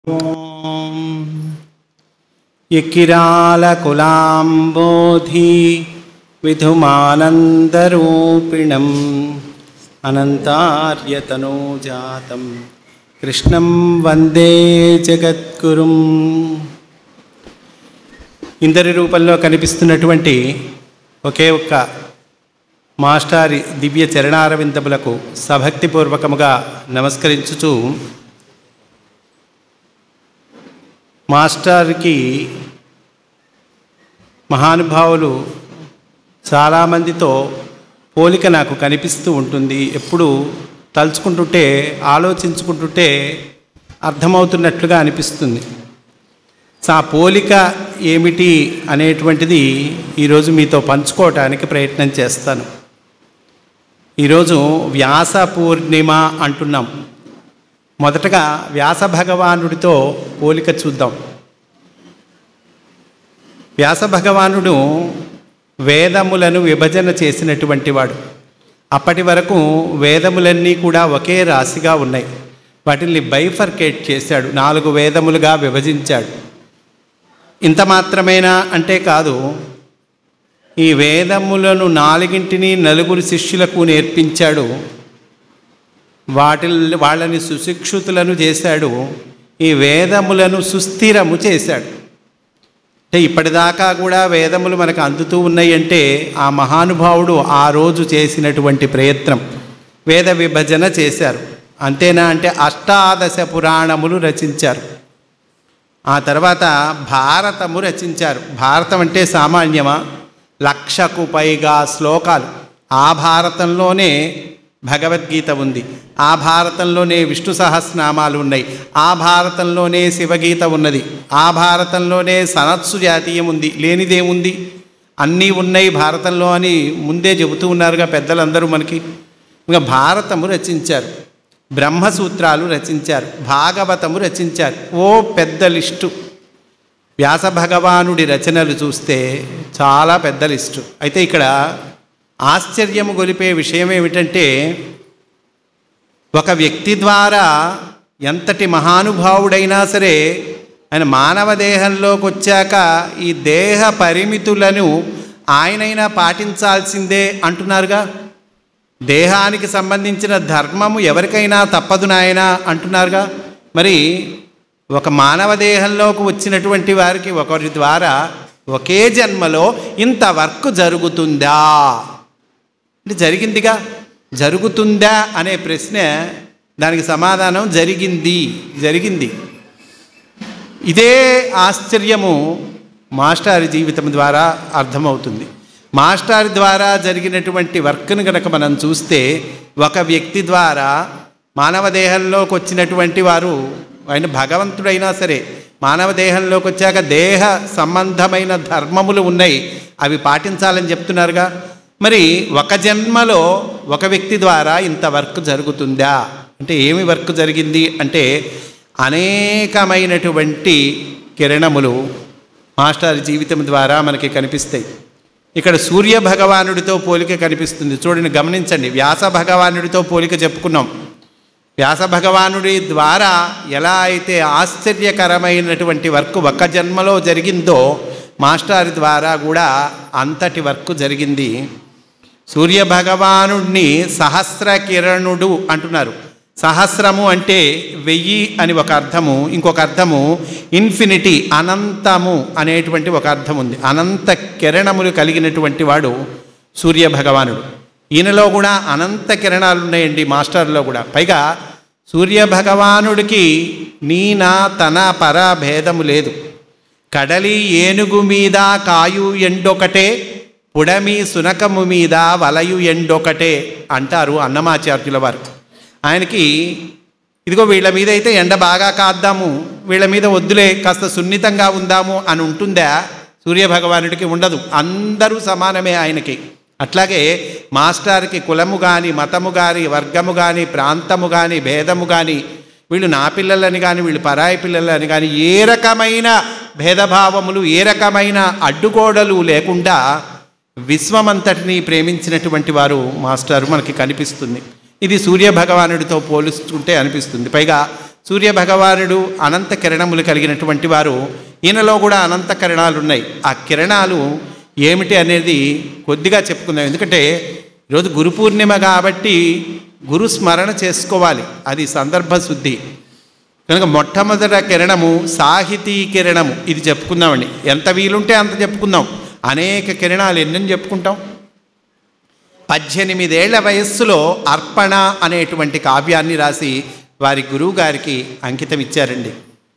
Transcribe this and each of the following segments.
యకిరాలకులాంబోధి విధుమానందరూపిణం అనంతార్యతనోజాతం కృష్ణం వందే జగద్గురుం ఇందరి రూపంలో కనిపిస్తున్నటువంటి ఒకే ఒక్క మాస్టారి దివ్య చరణారవిందములకు సభక్తిపూర్వకముగా నమస్కరించుచు మాస్టర్కి మహానుభావులు చాలామందితో పోలిక నాకు కనిపిస్తూ ఉంటుంది ఎప్పుడు తలుచుకుంటుంటే ఆలోచించుకుంటుంటే అర్థమవుతున్నట్లుగా అనిపిస్తుంది సో ఆ పోలిక ఏమిటి అనేటువంటిది ఈరోజు మీతో పంచుకోవటానికి ప్రయత్నం చేస్తాను ఈరోజు వ్యాస పూర్ణిమ అంటున్నాం మొదటగా వ్యాస భగవానుడితో పోలిక చూద్దాం వ్యాస భగవానుడు వేదములను విభజన చేసినటువంటి వాడు అప్పటి వరకు వేదములన్నీ కూడా ఒకే రాశిగా ఉన్నాయి వాటిని బైఫర్కేట్ చేశాడు నాలుగు వేదములుగా విభజించాడు ఇంత మాత్రమేనా అంటే కాదు ఈ వేదములను నాలుగింటిని నలుగురు శిష్యులకు నేర్పించాడు వాటి వాళ్ళని సుశిక్షితులను చేశాడు ఈ వేదములను సుస్థిరము చేశాడు అంటే ఇప్పటిదాకా కూడా వేదములు మనకు అందుతూ ఉన్నాయి అంటే ఆ మహానుభావుడు ఆ రోజు చేసినటువంటి ప్రయత్నం వేద విభజన చేశారు అంతేనా అంటే అష్టాదశ పురాణములు రచించారు ఆ తర్వాత భారతము రచించారు భారతం అంటే సామాన్యమా లక్షకు పైగా శ్లోకాలు ఆ భారతంలోనే భగవద్గీత ఉంది ఆ భారతంలోనే విష్ణు సహస్రనామాలు ఉన్నాయి ఆ భారతంలోనే శివగీత ఉన్నది ఆ భారతంలోనే సనత్సు జాతీయం ఉంది లేనిదేముంది అన్నీ ఉన్నాయి భారతంలో అని ముందే చెబుతూ ఉన్నారుగా పెద్దలందరూ మనకి ఇంకా భారతము రచించారు బ్రహ్మసూత్రాలు రచించారు భాగవతము రచించారు ఓ పెద్ద లిస్టు వ్యాస భగవానుడి రచనలు చూస్తే చాలా పెద్ద లిస్టు అయితే ఇక్కడ ఆశ్చర్యము గొలిపే విషయం ఏమిటంటే ఒక వ్యక్తి ద్వారా ఎంతటి మహానుభావుడైనా సరే ఆయన మానవ దేహంలోకి వచ్చాక ఈ దేహ పరిమితులను ఆయనైనా పాటించాల్సిందే అంటున్నారుగా దేహానికి సంబంధించిన ధర్మము ఎవరికైనా తప్పదు నాయన అంటున్నారుగా మరి ఒక మానవ దేహంలోకి వచ్చినటువంటి వారికి ఒకరి ద్వారా ఒకే జన్మలో ఇంత వర్క్ జరుగుతుందా అంటే జరిగిందిగా జరుగుతుందా అనే ప్రశ్న దానికి సమాధానం జరిగింది జరిగింది ఇదే ఆశ్చర్యము మాస్టారి జీవితం ద్వారా అర్థమవుతుంది మాస్టర్ ద్వారా జరిగినటువంటి వర్క్ను కనుక మనం చూస్తే ఒక వ్యక్తి ద్వారా మానవ దేహంలోకి వచ్చినటువంటి వారు ఆయన భగవంతుడైనా సరే మానవ దేహంలోకి వచ్చాక దేహ సంబంధమైన ధర్మములు ఉన్నాయి అవి పాటించాలని చెప్తున్నారుగా మరి ఒక జన్మలో ఒక వ్యక్తి ద్వారా ఇంత వర్క్ జరుగుతుందా అంటే ఏమి వర్క్ జరిగింది అంటే అనేకమైనటువంటి కిరణములు మాస్టర్ జీవితం ద్వారా మనకి కనిపిస్తాయి ఇక్కడ సూర్య భగవానుడితో పోలిక కనిపిస్తుంది చూడండి గమనించండి వ్యాస భగవానుడితో పోలిక చెప్పుకున్నాం వ్యాస భగవానుడి ద్వారా ఎలా అయితే ఆశ్చర్యకరమైనటువంటి వర్క్ ఒక జన్మలో జరిగిందో మాస్టర్ ద్వారా కూడా అంతటి వర్క్ జరిగింది సూర్య భగవానుడిని సహస్ర కిరణుడు అంటున్నారు సహస్రము అంటే వెయ్యి అని ఒక అర్థము ఇంకొక అర్థము ఇన్ఫినిటీ అనంతము అనేటువంటి ఒక అర్థం ఉంది అనంత కిరణములు కలిగినటువంటి వాడు సూర్య భగవానుడు ఈయనలో కూడా అనంత కిరణాలు ఉన్నాయండి మాస్టర్లో కూడా పైగా సూర్య భగవానుడికి నీ నా తన పర భేదము లేదు కడలి ఏనుగు మీద కాయు ఎండొకటే పుడమి సునకము మీద వలయు ఎండొకటే అంటారు అన్నమాచార్యుల వారు ఆయనకి ఇదిగో వీళ్ళ మీద అయితే ఎండ బాగా కాద్దాము వీళ్ళ మీద వద్దులే కాస్త సున్నితంగా ఉందాము అని ఉంటుందా సూర్యభగవానుడికి ఉండదు అందరూ సమానమే ఆయనకి అట్లాగే మాస్టర్కి కులము కానీ మతము కానీ వర్గము కానీ ప్రాంతము కానీ భేదము కానీ వీళ్ళు నా పిల్లలని కానీ వీళ్ళు పరాయి పిల్లలని కానీ ఏ రకమైన భేదభావములు ఏ రకమైన అడ్డుగోడలు లేకుండా విశ్వమంతటిని ప్రేమించినటువంటి వారు మాస్టర్ మనకి కనిపిస్తుంది ఇది సూర్య భగవానుడితో పోలుస్తుంటే అనిపిస్తుంది పైగా సూర్య భగవానుడు అనంత కిరణములు కలిగినటువంటి వారు ఈయనలో కూడా అనంత కిరణాలు ఉన్నాయి ఆ కిరణాలు ఏమిటి అనేది కొద్దిగా చెప్పుకుందాం ఎందుకంటే ఈరోజు గురు పూర్ణిమ కాబట్టి గురు స్మరణ చేసుకోవాలి అది సందర్భ శుద్ధి కనుక మొట్టమొదట కిరణము సాహితీ కిరణము ఇది చెప్పుకుందామండి ఎంత వీలుంటే అంత చెప్పుకుందాం అనేక కిరణాలు ఎన్నని చెప్పుకుంటాం పద్దెనిమిదేళ్ల వయస్సులో అర్పణ అనేటువంటి కావ్యాన్ని రాసి వారి గురువు గారికి అంకితం ఇచ్చారండి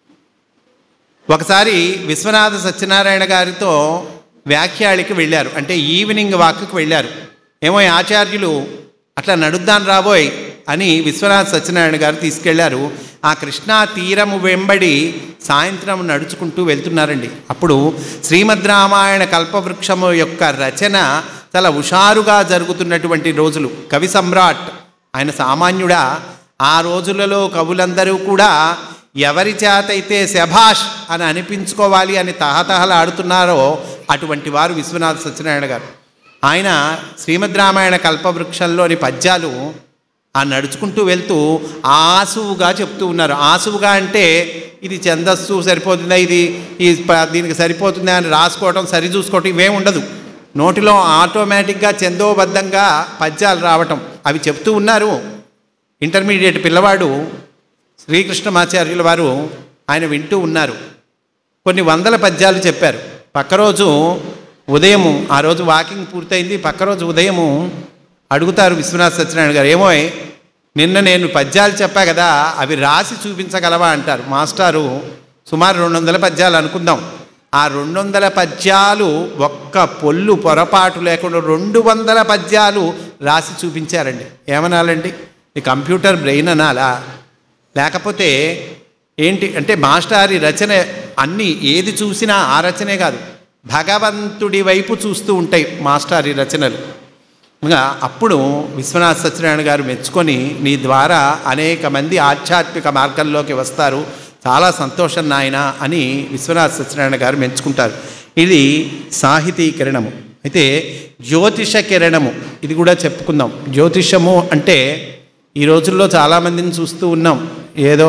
ఒకసారి విశ్వనాథ సత్యనారాయణ గారితో వ్యాఖ్యాళికి వెళ్ళారు అంటే ఈవినింగ్ వాక్కి వెళ్ళారు ఏమో ఈ ఆచార్యులు అట్లా నడుద్దాం రాబోయ్ అని విశ్వనాథ సత్యనారాయణ గారు తీసుకెళ్లారు ఆ కృష్ణా తీరము వెంబడి సాయంత్రం నడుచుకుంటూ వెళ్తున్నారండి అప్పుడు శ్రీమద్ రామాయణ కల్పవృక్షము యొక్క రచన చాలా హుషారుగా జరుగుతున్నటువంటి రోజులు కవి సమ్రాట్ ఆయన సామాన్యుడా ఆ రోజులలో కవులందరూ కూడా ఎవరి చేతైతే శభాష్ అని అనిపించుకోవాలి అని తహతహలాడుతున్నారో అటువంటి వారు విశ్వనాథ సత్యనారాయణ గారు ఆయన శ్రీమద్ రామాయణ కల్పవృక్షంలోని పద్యాలు ఆ నడుచుకుంటూ వెళ్తూ ఆసువుగా చెప్తూ ఉన్నారు ఆసువుగా అంటే ఇది ఛందస్సు సరిపోతుందా ఇది ఈ ప- దీనికి సరిపోతుందా అని రాసుకోవటం సరి చూసుకోవటం ఇవేం ఉండదు నోటిలో ఆటోమేటిక్గా చందోబద్ధంగా పద్యాలు రావటం అవి చెప్తూ ఉన్నారు ఇంటర్మీడియట్ పిల్లవాడు శ్రీకృష్ణమాచార్యుల వారు ఆయన వింటూ ఉన్నారు కొన్ని వందల పద్యాలు చెప్పారు పక్క రోజు ఉదయము ఆ రోజు వాకింగ్ పూర్తయింది పక్క రోజు ఉదయము అడుగుతారు విశ్వనాథ సత్యనారాయణ గారు ఏమో నిన్న నేను పద్యాలు చెప్పా కదా అవి రాసి చూపించగలవా అంటారు మాస్టారు సుమారు రెండు వందల పద్యాలు అనుకుందాం ఆ రెండు వందల పద్యాలు ఒక్క పొల్లు పొరపాటు లేకుండా రెండు వందల పద్యాలు రాసి చూపించారండి ఏమనాలండి ఈ కంప్యూటర్ బ్రెయిన్ అనాలా లేకపోతే ఏంటి అంటే మాస్టారి రచన అన్నీ ఏది చూసినా ఆ రచనే కాదు భగవంతుడి వైపు చూస్తూ ఉంటాయి మాస్టారి రచనలు ఇంకా అప్పుడు విశ్వనాథ సత్యనారాయణ గారు మెచ్చుకొని నీ ద్వారా అనేక మంది ఆధ్యాత్మిక మార్గంలోకి వస్తారు చాలా సంతోషం నాయన అని విశ్వనాథ సత్యనారాయణ గారు మెచ్చుకుంటారు ఇది సాహితీ కిరణము అయితే జ్యోతిష కిరణము ఇది కూడా చెప్పుకుందాం జ్యోతిషము అంటే ఈ రోజుల్లో చాలామందిని చూస్తూ ఉన్నాం ఏదో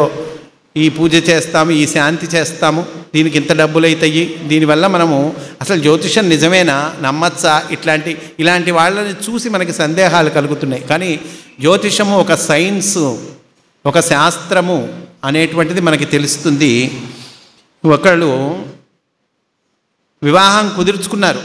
ఈ పూజ చేస్తాము ఈ శాంతి చేస్తాము దీనికి ఇంత డబ్బులు అవుతాయి దీనివల్ల మనము అసలు జ్యోతిషం నిజమేనా నమ్మచ్చా ఇట్లాంటి ఇలాంటి వాళ్ళని చూసి మనకి సందేహాలు కలుగుతున్నాయి కానీ జ్యోతిషము ఒక సైన్స్ ఒక శాస్త్రము అనేటువంటిది మనకి తెలుస్తుంది ఒకళ్ళు వివాహం కుదుర్చుకున్నారు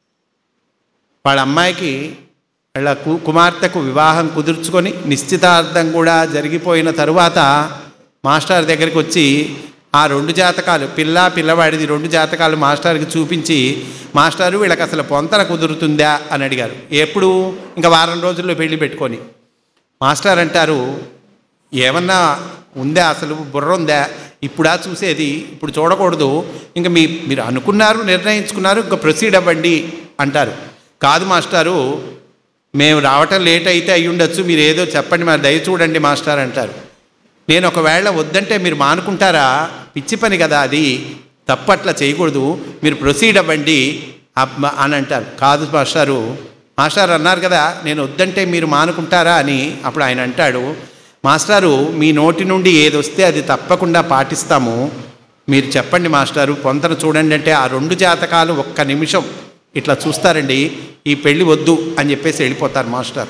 వాళ్ళ అమ్మాయికి వాళ్ళ కు- కుమార్తెకు వివాహం కుదుర్చుకొని నిశ్చితార్థం కూడా జరిగిపోయిన తరువాత మాస్టర్ దగ్గరికి వచ్చి ఆ రెండు జాతకాలు పిల్ల పిల్లవాడిది రెండు జాతకాలు మాస్టర్కి చూపించి మాస్టారు వీళ్ళకి అసలు పొంతన కుదురుతుందా అని అడిగారు ఎప్పుడు ఇంకా వారం రోజుల్లో పెళ్లి పెట్టుకొని మాస్టర్ అంటారు ఏమన్నా ఉందా అసలు బుర్ర ఉందా ఇప్పుడా చూసేది ఇప్పుడు చూడకూడదు ఇంకా మీ మీరు అనుకున్నారు నిర్ణయించుకున్నారు ఇంకా ప్రొసీడ్ అవ్వండి అంటారు కాదు మాస్టారు మేము రావటం లేట్ అయితే అయ్యి ఉండొచ్చు మీరు ఏదో చెప్పండి మరి దయ చూడండి మాస్టర్ అంటారు నేను ఒకవేళ వద్దంటే మీరు మానుకుంటారా పిచ్చి పని కదా అది తప్పట్లా చేయకూడదు మీరు ప్రొసీడ్ అవ్వండి అబ్బ- అని అంటారు కాదు మాస్టారు మాస్టర్ అన్నారు కదా నేను వద్దంటే మీరు మానుకుంటారా అని అప్పుడు ఆయన అంటాడు మాస్టారు మీ నోటి నుండి ఏది వస్తే అది తప్పకుండా పాటిస్తాము మీరు చెప్పండి మాస్టారు పొంతన చూడండి అంటే ఆ రెండు జాతకాలు ఒక్క నిమిషం ఇట్లా చూస్తారండి ఈ పెళ్ళి వద్దు అని చెప్పేసి వెళ్ళిపోతారు మాస్టర్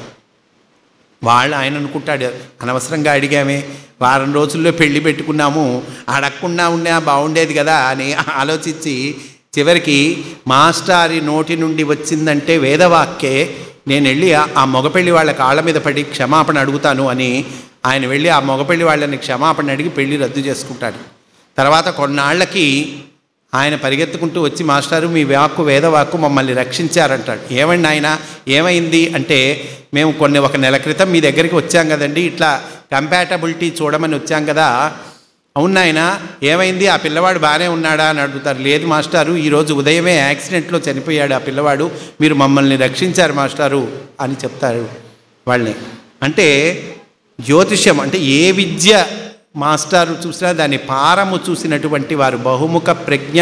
వాళ్ళు ఆయన అనుకుంటాడు అనవసరంగా అడిగామే వారం రోజుల్లో పెళ్లి పెట్టుకున్నాము అడగకుండా ఉన్నా బాగుండేది కదా అని ఆలోచించి చివరికి మాస్టారి నోటి నుండి వచ్చిందంటే వేదవాక్యే నేను వెళ్ళి ఆ- ఆ మగపెళ్లి వాళ్ళ కాళ్ళ మీద పడి క్షమాపణ అడుగుతాను అని ఆయన వెళ్ళి ఆ మగపెళ్లి వాళ్ళని క్షమాపణ అడిగి పెళ్లి రద్దు చేసుకుంటాడు తర్వాత కొన్నాళ్ళకి ఆయన పరిగెత్తుకుంటూ వచ్చి మాస్టారు మీ వాక్కు వేదవాక్కు మమ్మల్ని రక్షించారంటాడు ఏమండి ఆయన ఏమైంది అంటే మేము కొన్ని ఒక నెల క్రితం మీ దగ్గరికి వచ్చాం కదండి ఇట్లా కంపాటబిలిటీ చూడమని వచ్చాం కదా అవును ఆయన ఏమైంది ఆ పిల్లవాడు బాగానే ఉన్నాడా అని అడుగుతారు లేదు మాస్టారు ఈరోజు ఉదయమే యాక్సిడెంట్లో చనిపోయాడు ఆ పిల్లవాడు మీరు మమ్మల్ని రక్షించారు మాస్టారు అని చెప్తారు వాళ్ళని అంటే జ్యోతిష్యం అంటే ఏ విద్య మాస్టారు చూసినా దాని పారము చూసినటువంటి వారు బహుముఖ ప్రజ్ఞ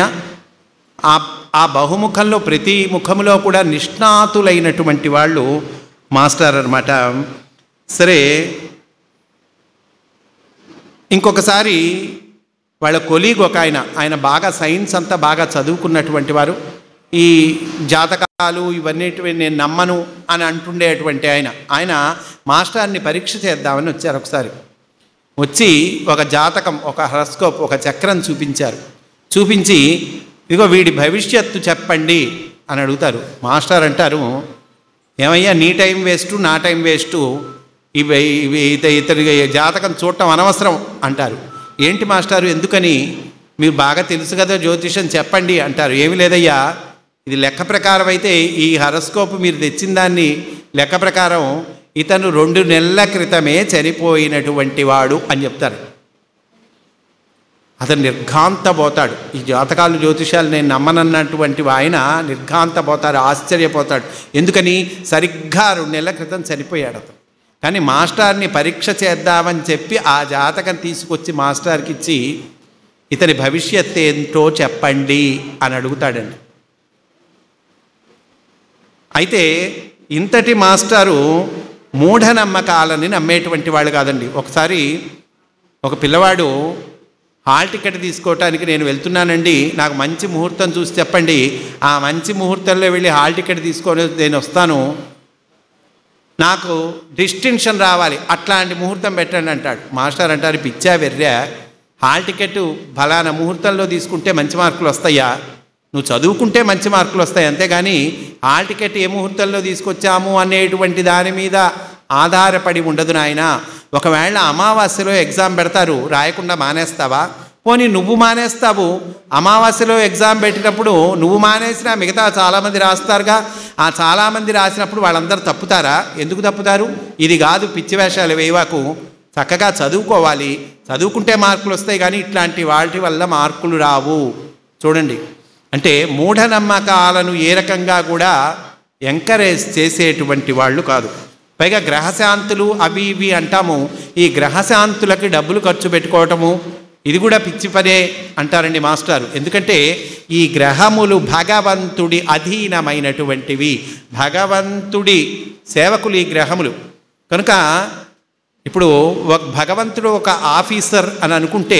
ఆ ఆ బహుముఖంలో ప్రతి ముఖములో కూడా నిష్ణాతులైనటువంటి వాళ్ళు మాస్టర్ అనమాట సరే ఇంకొకసారి వాళ్ళ కొలీగ్ ఒక ఆయన ఆయన బాగా సైన్స్ అంతా బాగా చదువుకున్నటువంటి వారు ఈ జాతకాలు ఇవన్నీ నేను నమ్మను అని అంటుండేటువంటి ఆయన ఆయన మాస్టర్ని పరీక్ష చేద్దామని వచ్చారు ఒకసారి వచ్చి ఒక జాతకం ఒక హరస్కోప్ ఒక చక్రం చూపించారు చూపించి ఇదిగో వీడి భవిష్యత్తు చెప్పండి అని అడుగుతారు మాస్టర్ అంటారు ఏమయ్యా నీ టైం వేస్ట్ నా టైం వేస్ట్ ఇవి ఇవి ఇత ఇతని జాతకం చూడటం అనవసరం అంటారు ఏంటి మాస్టారు ఎందుకని మీరు బాగా తెలుసు కదా జ్యోతిషం చెప్పండి అంటారు ఏమి లేదయ్యా ఇది లెక్క ప్రకారం అయితే ఈ హరస్కోప్ మీరు తెచ్చిన దాన్ని లెక్క ప్రకారం ఇతను రెండు నెలల క్రితమే చనిపోయినటువంటి వాడు అని చెప్తారు అతను నిర్ఘాంతపోతాడు ఈ జాతకాలు జ్యోతిషాలు నేను నమ్మనన్నటువంటి ఆయన నిర్ఘాంతపోతాడు ఆశ్చర్యపోతాడు ఎందుకని సరిగ్గా రెండు నెలల క్రితం చనిపోయాడు అతను కానీ మాస్టర్ని పరీక్ష చేద్దామని చెప్పి ఆ జాతకం తీసుకొచ్చి మాస్టర్కి ఇచ్చి ఇతని భవిష్యత్ ఏంటో చెప్పండి అని అడుగుతాడండి అయితే ఇంతటి మాస్టారు మూఢనమ్మకాలని నమ్మేటువంటి వాళ్ళు కాదండి ఒకసారి ఒక పిల్లవాడు హాల్ టికెట్ తీసుకోవటానికి నేను వెళ్తున్నానండి నాకు మంచి ముహూర్తం చూసి చెప్పండి ఆ మంచి ముహూర్తంలో వెళ్ళి హాల్ టికెట్ తీసుకొని నేను వస్తాను నాకు డిస్టింక్షన్ రావాలి అట్లాంటి ముహూర్తం పెట్టండి అంటాడు మాస్టర్ అంటారు పిచ్చా వెర్రా హాల్ టికెట్ ఫలానా ముహూర్తంలో తీసుకుంటే మంచి మార్కులు వస్తాయా నువ్వు చదువుకుంటే మంచి మార్కులు వస్తాయి అంతేగాని హాల్ టికెట్ ఏ ముహూర్తంలో తీసుకొచ్చాము అనేటువంటి దాని మీద ఆధారపడి ఉండదు నాయన ఒకవేళ అమావాస్యలో ఎగ్జామ్ పెడతారు రాయకుండా మానేస్తావా పోనీ నువ్వు మానేస్తావు అమావాస్యలో ఎగ్జామ్ పెట్టినప్పుడు నువ్వు మానేసినా మిగతా చాలామంది రాస్తారుగా ఆ చాలామంది రాసినప్పుడు వాళ్ళందరూ తప్పుతారా ఎందుకు తప్పుతారు ఇది కాదు పిచ్చి వేషాలు వేయవాకు చక్కగా చదువుకోవాలి చదువుకుంటే మార్కులు వస్తాయి కానీ ఇట్లాంటి వాటి వల్ల మార్కులు రావు చూడండి అంటే మూఢనమ్మకాలను ఏ రకంగా కూడా ఎంకరేజ్ చేసేటువంటి వాళ్ళు కాదు పైగా గ్రహశాంతులు అవి ఇవి అంటాము ఈ గ్రహశాంతులకి డబ్బులు ఖర్చు పెట్టుకోవటము ఇది కూడా పిచ్చి పనే అంటారండి మాస్టారు ఎందుకంటే ఈ గ్రహములు భగవంతుడి అధీనమైనటువంటివి భగవంతుడి సేవకులు ఈ గ్రహములు కనుక ఇప్పుడు ఒక భగవంతుడు ఒక ఆఫీసర్ అని అనుకుంటే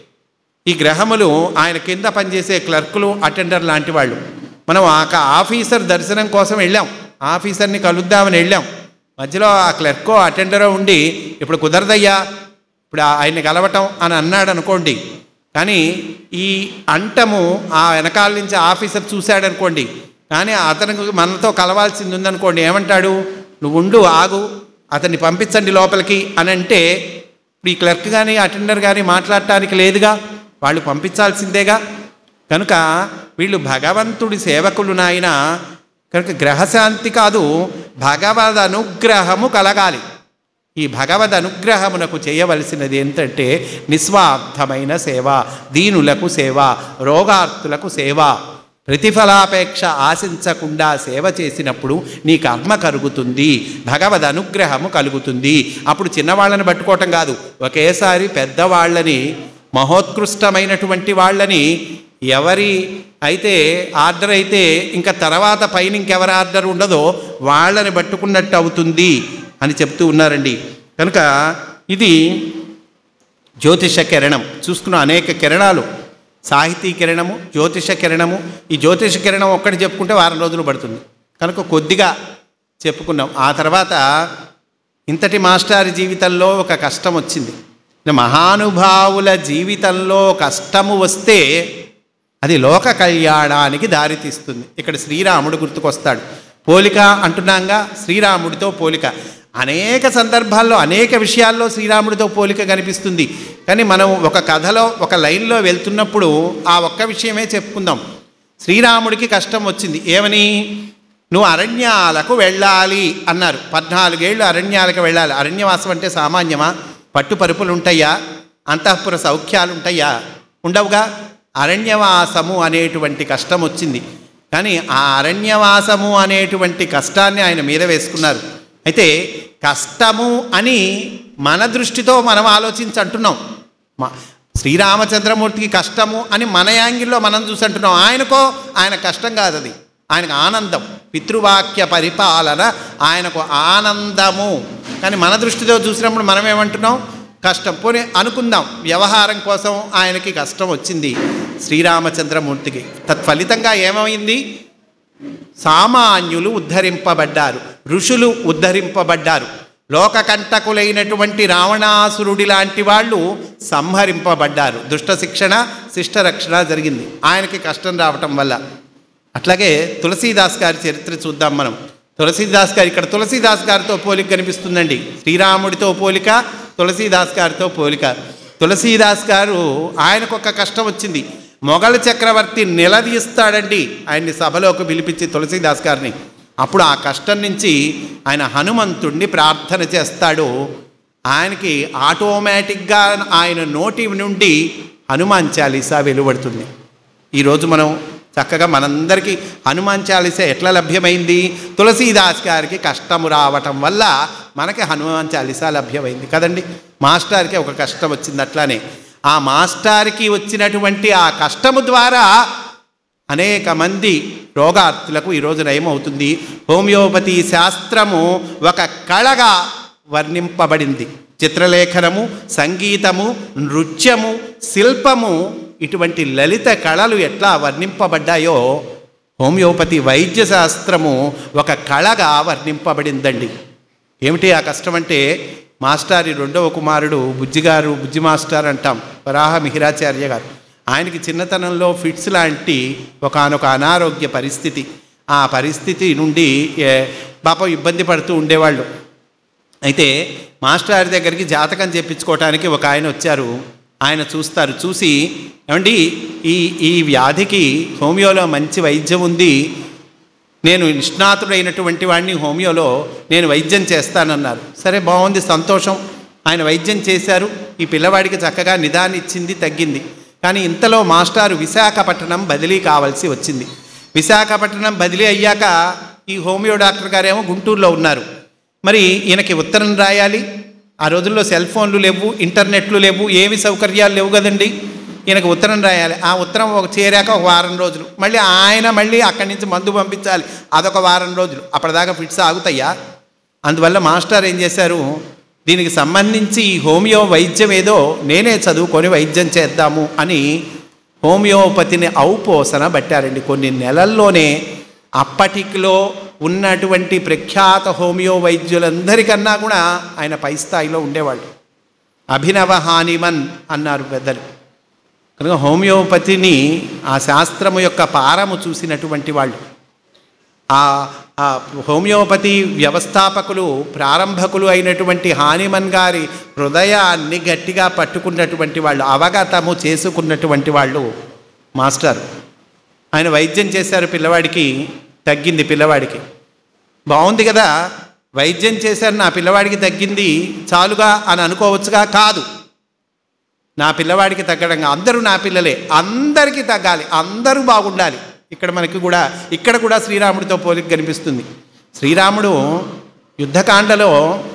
ఈ గ్రహములు ఆయన కింద పనిచేసే క్లర్కులు అటెండర్ లాంటి వాళ్ళు మనం ఆ క- ఆఫీసర్ దర్శనం కోసం వెళ్ళాం ఆఫీసర్ని కలుద్దామని వెళ్ళాం మధ్యలో ఆ క్లర్కో అటెండరో ఉండి ఇప్పుడు కుదరదయ్యా ఇప్పుడు ఆ- ఆయన్ని కలవటం అని అన్నాడు అనుకోండి కానీ ఈ అంటము ఆ వెనకాల నుంచి ఆఫీసర్ చూశాడనుకోండి కానీ అతనికి మనతో కలవాల్సింది ఉందనుకోండి ఏమంటాడు నువ్వు ఉండు ఆగు అతన్ని పంపించండి లోపలికి అని అంటే ఇప్పుడు ఈ క్లర్క్ కానీ అటెండర్ కానీ మాట్లాడటానికి లేదుగా వాళ్ళు పంపించాల్సిందేగా కనుక వీళ్ళు భగవంతుడి సేవకులు నాయన కనుక గ్రహశాంతి కాదు భగవద్ అనుగ్రహము కలగాలి ఈ భగవద్ అనుగ్రహమునకు చేయవలసినది ఏంటంటే నిస్వార్థమైన సేవ దీనులకు సేవ రోగార్తులకు సేవ ప్రతిఫలాపేక్ష ఆశించకుండా సేవ చేసినప్పుడు నీ కర్మ కలుగుతుంది భగవద్ అనుగ్రహము కలుగుతుంది అప్పుడు చిన్నవాళ్ళని పట్టుకోవటం కాదు ఒకేసారి పెద్దవాళ్ళని మహోత్కృష్టమైనటువంటి వాళ్ళని ఎవరి అయితే ఆర్డర్ అయితే ఇంకా తర్వాత పైన ఇంకెవరి ఆర్డర్ ఉండదో వాళ్ళని పట్టుకున్నట్టు అవుతుంది అని చెప్తూ ఉన్నారండి కనుక ఇది జ్యోతిష కిరణం చూసుకున్న అనేక కిరణాలు సాహితీ కిరణము జ్యోతిష కిరణము ఈ జ్యోతిష కిరణం ఒక్కటి చెప్పుకుంటే వారం రోజులు పడుతుంది కనుక కొద్దిగా చెప్పుకున్నాం ఆ తర్వాత ఇంతటి మాస్టర్ జీవితంలో ఒక కష్టం వచ్చింది మహానుభావుల జీవితంలో కష్టము వస్తే అది లోక కళ్యాణానికి దారితీస్తుంది ఇక్కడ శ్రీరాముడు గుర్తుకొస్తాడు పోలిక అంటున్నాంగా శ్రీరాముడితో పోలిక అనేక సందర్భాల్లో అనేక విషయాల్లో శ్రీరాముడితో పోలిక కనిపిస్తుంది కానీ మనం ఒక కథలో ఒక లైన్లో వెళ్తున్నప్పుడు ఆ ఒక్క విషయమే చెప్పుకుందాం శ్రీరాముడికి కష్టం వచ్చింది ఏమని నువ్వు అరణ్యాలకు వెళ్ళాలి అన్నారు పద్నాలుగేళ్ళు అరణ్యాలకు వెళ్ళాలి అరణ్యవాసం అంటే సామాన్యమా పట్టు పరుపులు ఉంటాయా అంతఃపుర సౌఖ్యాలు ఉంటాయా ఉండవుగా అరణ్యవాసము అనేటువంటి కష్టం వచ్చింది కానీ ఆ అరణ్యవాసము అనేటువంటి కష్టాన్ని ఆయన మీద వేసుకున్నారు అయితే కష్టము అని మన దృష్టితో మనం ఆలోచించి అంటున్నాం మ- శ్రీరామచంద్రమూర్తికి కష్టము అని మన యాంగిల్లో మనం చూసి అంటున్నాం ఆయనకో ఆయన కష్టం కాదు అది ఆయనకు ఆనందం పితృవాక్య పరిపాలన ఆయనకు ఆనందము కానీ మన దృష్టితో చూసినప్పుడు మనం ఏమంటున్నాం కష్టం పోనీ అనుకుందాం వ్యవహారం కోసం ఆయనకి కష్టం వచ్చింది శ్రీరామచంద్రమూర్తికి తత్ఫలితంగా ఏమైంది సామాన్యులు ఉద్ధరింపబడ్డారు ఋషులు ఉద్ధరింపబడ్డారు లోకకంటకులైనటువంటి రావణాసురుడి లాంటి వాళ్ళు సంహరింపబడ్డారు దుష్ట శిక్షణ శిష్ట రక్షణ జరిగింది ఆయనకి కష్టం రావటం వల్ల అట్లాగే తులసీదాస్ గారి చరిత్ర చూద్దాం మనం తులసీదాస్ గారు ఇక్కడ తులసీదాస్ గారితో పోలిక కనిపిస్తుందండి శ్రీరాముడితో పోలిక తులసీదాస్ గారితో పోలిక తులసీదాస్ గారు ఆయనకు ఒక కష్టం వచ్చింది మొఘల్ చక్రవర్తి నిలదీస్తాడండి ఆయన్ని సభలోకి పిలిపించి తులసీదాస్ గారిని అప్పుడు ఆ కష్టం నుంచి ఆయన హనుమంతుణ్ణి ప్రార్థన చేస్తాడు ఆయనకి ఆటోమేటిక్గా ఆయన నోటి నుండి హనుమాన్ చాలీసా వెలువడుతుంది ఈరోజు మనం చక్కగా మనందరికీ హనుమాన్ చాలీసా ఎట్లా లభ్యమైంది తులసీదాస్ గారికి కష్టము రావటం వల్ల మనకి హనుమాన్ చాలీసా లభ్యమైంది కదండి మాస్టర్కి ఒక కష్టం వచ్చింది అట్లానే ఆ మాస్టర్కి వచ్చినటువంటి ఆ కష్టము ద్వారా అనేక మంది రోగార్తులకు ఈరోజు నయమవుతుంది హోమియోపతి శాస్త్రము ఒక కళగా వర్ణింపబడింది చిత్రలేఖనము సంగీతము నృత్యము శిల్పము ఇటువంటి లలిత కళలు ఎట్లా వర్ణింపబడ్డాయో హోమియోపతి వైద్య శాస్త్రము ఒక కళగా వర్ణింపబడిందండి ఏమిటి ఆ కష్టం అంటే మాస్టారి రెండవ కుమారుడు బుజ్జిగారు బుజ్జి మాస్టర్ అంటాం వరాహ మిహిరాచార్య గారు ఆయనకి చిన్నతనంలో ఫిట్స్ లాంటి ఒకనొక అనారోగ్య పరిస్థితి ఆ పరిస్థితి నుండి ఏ, పాపం ఇబ్బంది పడుతూ ఉండేవాళ్ళు అయితే మాస్టర్ గారి దగ్గరికి జాతకం చెప్పించుకోవటానికి ఒక ఆయన వచ్చారు ఆయన చూస్తారు చూసి ఏమండి ఈ ఈ వ్యాధికి హోమియోలో మంచి వైద్యం ఉంది నేను నిష్ణాతుడైనటువంటి వాడిని హోమియోలో నేను వైద్యం చేస్తానన్నారు సరే బాగుంది సంతోషం ఆయన వైద్యం చేశారు ఈ పిల్లవాడికి చక్కగా నిదానం ఇచ్చింది తగ్గింది కానీ ఇంతలో మాస్టారు విశాఖపట్నం బదిలీ కావాల్సి వచ్చింది విశాఖపట్నం బదిలీ అయ్యాక ఈ హోమియో డాక్టర్ గారేమో గుంటూరులో ఉన్నారు మరి ఈయనకి ఉత్తరం రాయాలి ఆ రోజుల్లో సెల్ ఫోన్లు లేవు ఇంటర్నెట్లు లేవు ఏమి సౌకర్యాలు లేవు కదండి ఈయనకు ఉత్తరం రాయాలి ఆ ఉత్తరం ఒక చేరాక ఒక వారం రోజులు మళ్ళీ ఆయన మళ్ళీ అక్కడి నుంచి మందు పంపించాలి అదొక వారం రోజులు అప్పటిదాకా ఫిట్స్ ఆగుతాయా అందువల్ల మాస్టర్ ఏం చేశారు దీనికి సంబంధించి ఈ హోమియో వైద్యం ఏదో నేనే చదువుకొని వైద్యం చేద్దాము అని హోమియోపతిని ఔపోసన పట్టారండి కొన్ని నెలల్లోనే అప్పటికిలో ఉన్నటువంటి ప్రఖ్యాత హోమియో వైద్యులందరికన్నా కూడా ఆయన పై స్థాయిలో ఉండేవాళ్ళు అభినవ హానిమన్ అన్నారు పెద్దలు కనుక హోమియోపతిని ఆ శాస్త్రము యొక్క పారము చూసినటువంటి వాళ్ళు ఆ ఆ హోమియోపతి వ్యవస్థాపకులు ప్రారంభకులు అయినటువంటి హానిమన్ గారి హృదయాన్ని గట్టిగా పట్టుకున్నటువంటి వాళ్ళు అవగతము చేసుకున్నటువంటి వాళ్ళు మాస్టర్ ఆయన వైద్యం చేశారు పిల్లవాడికి తగ్గింది పిల్లవాడికి బాగుంది కదా వైద్యం చేశారు నా పిల్లవాడికి తగ్గింది చాలుగా అని అనుకోవచ్చుగా కాదు నా పిల్లవాడికి తగ్గడం కాదు. అందరూ నా పిల్లలే అందరికీ తగ్గాలి అందరూ బాగుండాలి ఇక్కడ మనకి కూడా ఇక్కడ కూడా శ్రీరాముడితో పోలిక కనిపిస్తుంది శ్రీరాముడు యుద్ధకాండలో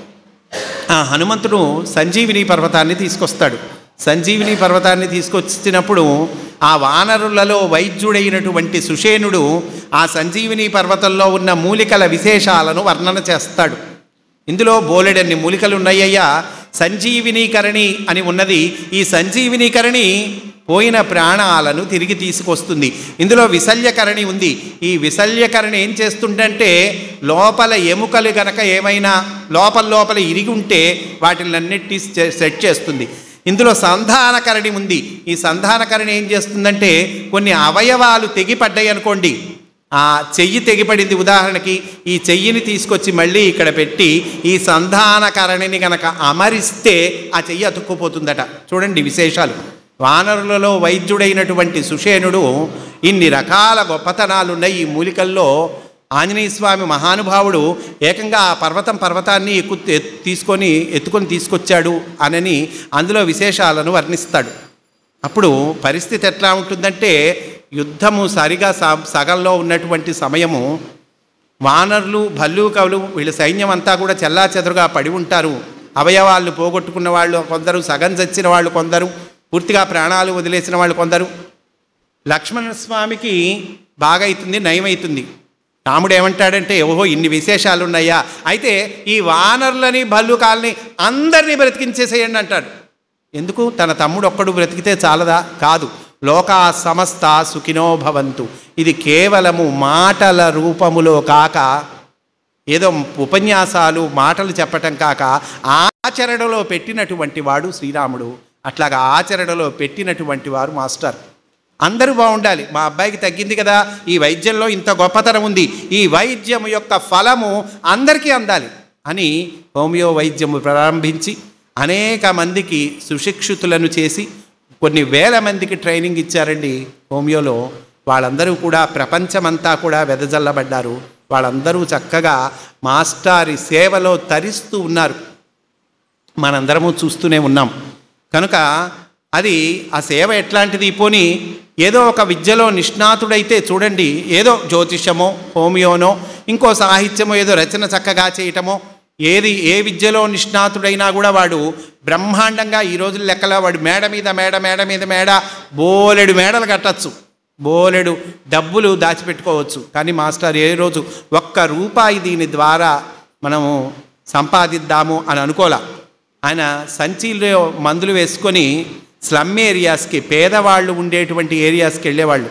ఆ హనుమంతుడు సంజీవిని పర్వతాన్ని తీసుకొస్తాడు సంజీవిని పర్వతాన్ని తీసుకొచ్చినప్పుడు ఆ వానరులలో వైద్యుడైనటువంటి సుషేనుడు ఆ సంజీవిని పర్వతంలో ఉన్న మూలికల విశేషాలను వర్ణన చేస్తాడు ఇందులో బోలెడన్ని మూలికలు ఉన్నాయ్యా సంజీవినీకరణి అని ఉన్నది ఈ సంజీవినీకరణి పోయిన ప్రాణాలను తిరిగి తీసుకొస్తుంది ఇందులో విశల్యకరణి ఉంది ఈ విశల్యకరణి ఏం చేస్తుందంటే లోపల ఎముకలు గనక ఏమైనా లోపల లోపల ఇరిగి ఉంటే వాటిలన్నిటి సెట్ చేస్తుంది ఇందులో సంధానకరణి ఉంది ఈ సంధానకరణి ఏం చేస్తుందంటే కొన్ని అవయవాలు తెగిపడ్డాయి అనుకోండి ఆ చెయ్యి తెగిపడింది ఉదాహరణకి ఈ చెయ్యిని తీసుకొచ్చి మళ్ళీ ఇక్కడ పెట్టి ఈ సంధానకరణిని గనక అమరిస్తే ఆ చెయ్యి అతుక్కుపోతుందట చూడండి విశేషాలు వానరులలో వైద్యుడైనటువంటి సుషేనుడు ఇన్ని రకాల గొప్పతనాలున్నాయి ఈ మూలికల్లో ఆంజనేయ స్వామి మహానుభావుడు ఏకంగా ఆ పర్వతం పర్వతాన్ని ఎక్కు ఎత్- తీసుకొని ఎత్తుకొని తీసుకొచ్చాడు అనని అందులో విశేషాలను వర్ణిస్తాడు అప్పుడు పరిస్థితి ఎట్లా ఉంటుందంటే యుద్ధము సరిగా స- సగంలో ఉన్నటువంటి సమయము వానరులు భల్లూకవులు వీళ్ళ సైన్యం అంతా కూడా చెల్లా చెదరుగా పడి ఉంటారు అవయవాళ్ళు పోగొట్టుకున్న వాళ్ళు కొందరు సగం చచ్చిన వాళ్ళు కొందరు పూర్తిగా ప్రాణాలు వదిలేసిన వాళ్ళు కొందరు లక్ష్మణ స్వామికి బాగా అవుతుంది నయమవుతుంది రాముడు ఏమంటాడంటే ఓహో ఇన్ని విశేషాలు ఉన్నాయా అయితే ఈ వానరులని భల్లుకాలని అందరినీ బ్రతికించేసేయండి అంటాడు ఎందుకు తన తమ్ముడు ఒక్కడు బ్రతికితే చాలదా కాదు లోకా సమస్త సుఖినో భవంతు ఇది కేవలము మాటల రూపములో కాక ఏదో ఉపన్యాసాలు మాటలు చెప్పటం కాక ఆచరణలో పెట్టినటువంటి వాడు శ్రీరాముడు అట్లాగా ఆచరణలో పెట్టినటువంటి వారు మాస్టర్ అందరూ బాగుండాలి మా అబ్బాయికి తగ్గింది కదా ఈ వైద్యంలో ఇంత గొప్పతనం ఉంది ఈ వైద్యం యొక్క ఫలము అందరికీ అందాలి అని హోమియో వైద్యము ప్రారంభించి అనేక మందికి సుశిక్షితులను చేసి కొన్ని వేల మందికి ట్రైనింగ్ ఇచ్చారండి హోమియోలో వాళ్ళందరూ కూడా ప్రపంచమంతా కూడా వెదజల్లబడ్డారు వాళ్ళందరూ చక్కగా మాస్టారి సేవలో తరిస్తూ ఉన్నారు మనందరము చూస్తూనే ఉన్నాం కనుక అది ఆ సేవ ఎట్లాంటిది పోని ఏదో ఒక విద్యలో నిష్ణాతుడైతే చూడండి ఏదో జ్యోతిషమో హోమియోనో ఇంకో సాహిత్యమో ఏదో రచన చక్కగా చేయటమో ఏది ఏ విద్యలో నిష్ణాతుడైనా కూడా వాడు బ్రహ్మాండంగా ఈ రోజుల లెక్కలో వాడు మేడ మీద మేడ మేడ మీద మేడ బోలెడు మేడలు కట్టచ్చు బోలెడు డబ్బులు దాచిపెట్టుకోవచ్చు కానీ మాస్టర్ ఏ రోజు ఒక్క రూపాయి దీని ద్వారా మనము సంపాదిద్దాము అని అనుకోలే ఆయన సంచిలో మందులు వేసుకొని స్లమ్ ఏరియాస్కి పేదవాళ్ళు ఉండేటువంటి ఏరియాస్కి వెళ్ళేవాళ్ళు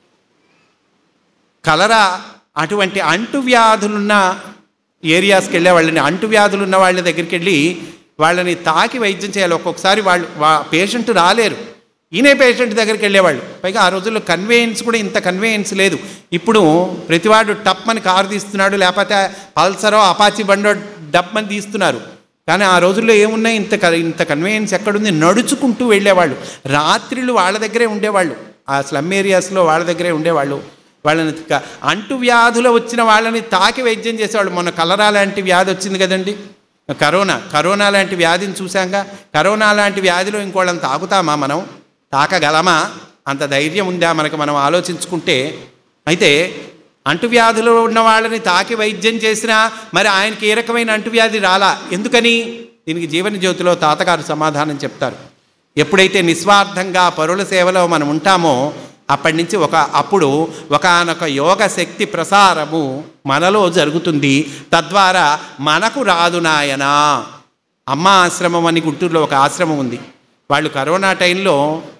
కలరా అటువంటి అంటువ్యాధులున్న ఏరియాస్కి వెళ్ళేవాళ్ళని అంటువ్యాధులు ఉన్న వాళ్ళ దగ్గరికి వెళ్ళి వాళ్ళని తాకి వైద్యం చేయాలి ఒక్కొక్కసారి వాళ్ళు వా పేషెంట్ రాలేరు ఈయనే పేషెంట్ దగ్గరికి వెళ్ళేవాళ్ళు పైగా ఆ రోజుల్లో కన్వేయన్స్ కూడా ఇంత కన్వేయన్స్ లేదు ఇప్పుడు ప్రతివాడు టప్మని కారు తీస్తున్నాడు లేకపోతే పల్సరో అపాచి బండో డప్మని తీస్తున్నారు కానీ ఆ రోజుల్లో ఏమున్నాయి ఇంత క- ఇంత కన్వేయన్స్ ఎక్కడుంది నడుచుకుంటూ వెళ్ళేవాళ్ళు రాత్రిళ్ళు వాళ్ళ దగ్గరే ఉండేవాళ్ళు ఆ స్లమ్ ఏరియాస్లో వాళ్ళ దగ్గరే ఉండేవాళ్ళు వాళ్ళని క- అంటువ్యాధులు వచ్చిన వాళ్ళని తాకి వైద్యం చేసేవాళ్ళు మొన్న కలరా లాంటి వ్యాధి వచ్చింది కదండి కరోనా కరోనా లాంటి వ్యాధిని చూసాంగా కరోనా లాంటి వ్యాధిలో ఇంకోళ్ళని తాకుతామా మనం తాకగలమా అంత ధైర్యం ఉందా మనకు మనం ఆలోచించుకుంటే అయితే అంటువ్యాధులు ఉన్న వాళ్ళని తాకి వైద్యం చేసినా మరి ఆయనకి ఏ రకమైన అంటువ్యాధి రాలా ఎందుకని దీనికి జీవన జ్యోతిలో తాతగారు సమాధానం చెప్తారు ఎప్పుడైతే నిస్వార్థంగా పరుల సేవలో మనం ఉంటామో అప్పటి నుంచి ఒక అప్పుడు ఒకనొక యోగ శక్తి ప్రసారము మనలో జరుగుతుంది తద్వారా మనకు రాదు నాయనా అమ్మ ఆశ్రమం అని గుంటూరులో ఒక ఆశ్రమం ఉంది వాళ్ళు కరోనా టైంలో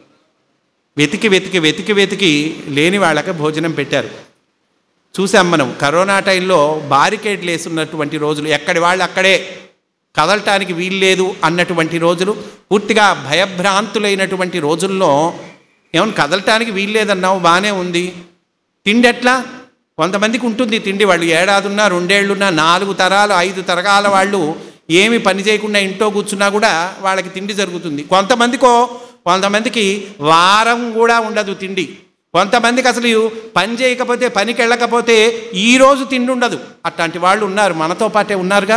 వెతికి వెతికి వెతికి వెతికి లేని వాళ్ళకి భోజనం పెట్టారు చూసాం మనం కరోనా టైంలో బారికేడ్లు వేసున్నటువంటి రోజులు ఎక్కడి వాళ్ళు అక్కడే కదలటానికి వీల్లేదు అన్నటువంటి రోజులు పూర్తిగా భయభ్రాంతులైనటువంటి రోజుల్లో ఏమన్నా కదలటానికి వీల్లేదన్నావు బాగానే ఉంది తిండి ఎట్లా కొంతమందికి ఉంటుంది తిండి వాళ్ళు ఏడాదున్నా రెండేళ్లున్నా నాలుగు తరాలు ఐదు తరగాల వాళ్ళు ఏమి పని చేయకుండా ఇంట్లో కూర్చున్నా కూడా వాళ్ళకి తిండి జరుగుతుంది కొంతమందికో కొంతమందికి వారం కూడా ఉండదు తిండి కొంతమందికి అసలు పని చేయకపోతే పనికి వెళ్ళకపోతే ఈరోజు తిండి ఉండదు అట్లాంటి వాళ్ళు ఉన్నారు మనతో పాటే ఉన్నారుగా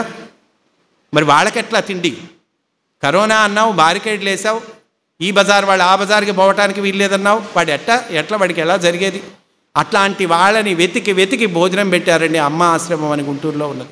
మరి వాళ్ళకెట్లా తిండి కరోనా అన్నావు బారికేడ్లు వేసావు ఈ బజార్ వాళ్ళు ఆ బజార్కి పోవటానికి వీల్లేదన్నావు వాడు ఎట్లా ఎట్లా వాడికి ఎలా జరిగేది అట్లాంటి వాళ్ళని వెతికి వెతికి భోజనం పెట్టారండి అమ్మ ఆశ్రమం అని గుంటూరులో ఉన్నది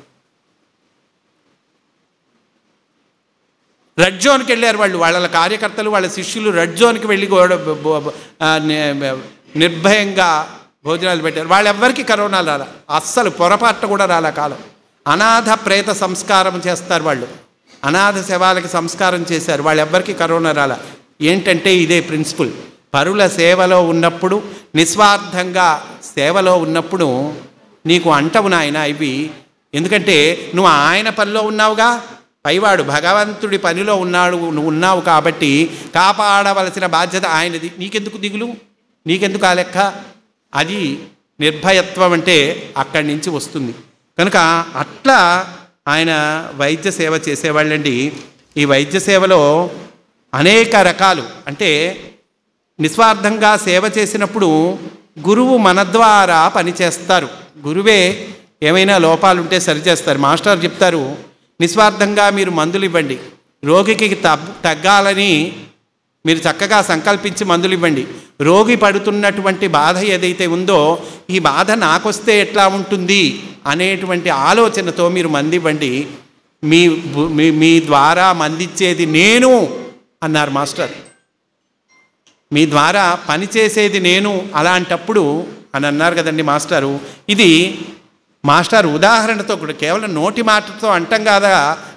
రెడ్ జోన్కి వెళ్ళారు వాళ్ళు వాళ్ళ కార్యకర్తలు వాళ్ళ శిష్యులు రెడ్ జోన్కి వెళ్ళి గోడ- బ- బ- ఆ, ని- నిర్భయంగా భోజనాలు పెట్టారు వాళ్ళెవ్వరికి కరోనా రాల అస్సలు పొరపాటు కూడా రాలే కాలం అనాథ ప్రేత సంస్కారం చేస్తారు వాళ్ళు అనాథ శవాలకి సంస్కారం చేశారు వాళ్ళెవ్వరికి కరోనా రాల ఏంటంటే ఇదే ప్రిన్సిపల్ పరుల సేవలో ఉన్నప్పుడు నిస్వార్థంగా సేవలో ఉన్నప్పుడు నీకు అంటవు నాయన ఇవి ఎందుకంటే నువ్వు ఆయన పనిలో ఉన్నావుగా పైవాడు భగవంతుడి పనిలో ఉన్నాడు నువ్వు ఉన్నావు కాబట్టి కాపాడవలసిన బాధ్యత ఆయనది నీకెందుకు దిగులు నీకెందుకు ఆ లెక్క అది నిర్భయత్వం అంటే అక్కడి నుంచి వస్తుంది కనుక అట్లా ఆయన వైద్య సేవ చేసేవాళ్ళండి ఈ వైద్య సేవలో అనేక రకాలు అంటే నిస్వార్థంగా సేవ చేసినప్పుడు గురువు మన ద్వారా పనిచేస్తారు గురువే ఏమైనా లోపాలుంటే సరిచేస్తారు మాస్టర్ చెప్తారు నిస్వార్థంగా మీరు మందులు ఇవ్వండి రోగికి తగ్ తగ్గాలని మీరు చక్కగా సంకల్పించి మందులు ఇవ్వండి రోగి పడుతున్నటువంటి బాధ ఏదైతే ఉందో ఈ బాధ నాకొస్తే ఎట్లా ఉంటుంది అనేటువంటి ఆలోచనతో మీరు మంది ఇవ్వండి మీ బు- మీ మీ ద్వారా మందిచ్చేది నేను అన్నారు మాస్టర్ మీ ద్వారా పనిచేసేది నేను అలాంటప్పుడు అని అన్నారు కదండి మాస్టారు ఇది మాస్టర్ ఉదాహరణతో కూడా కేవలం నోటి మాటతో అంటాం కాదా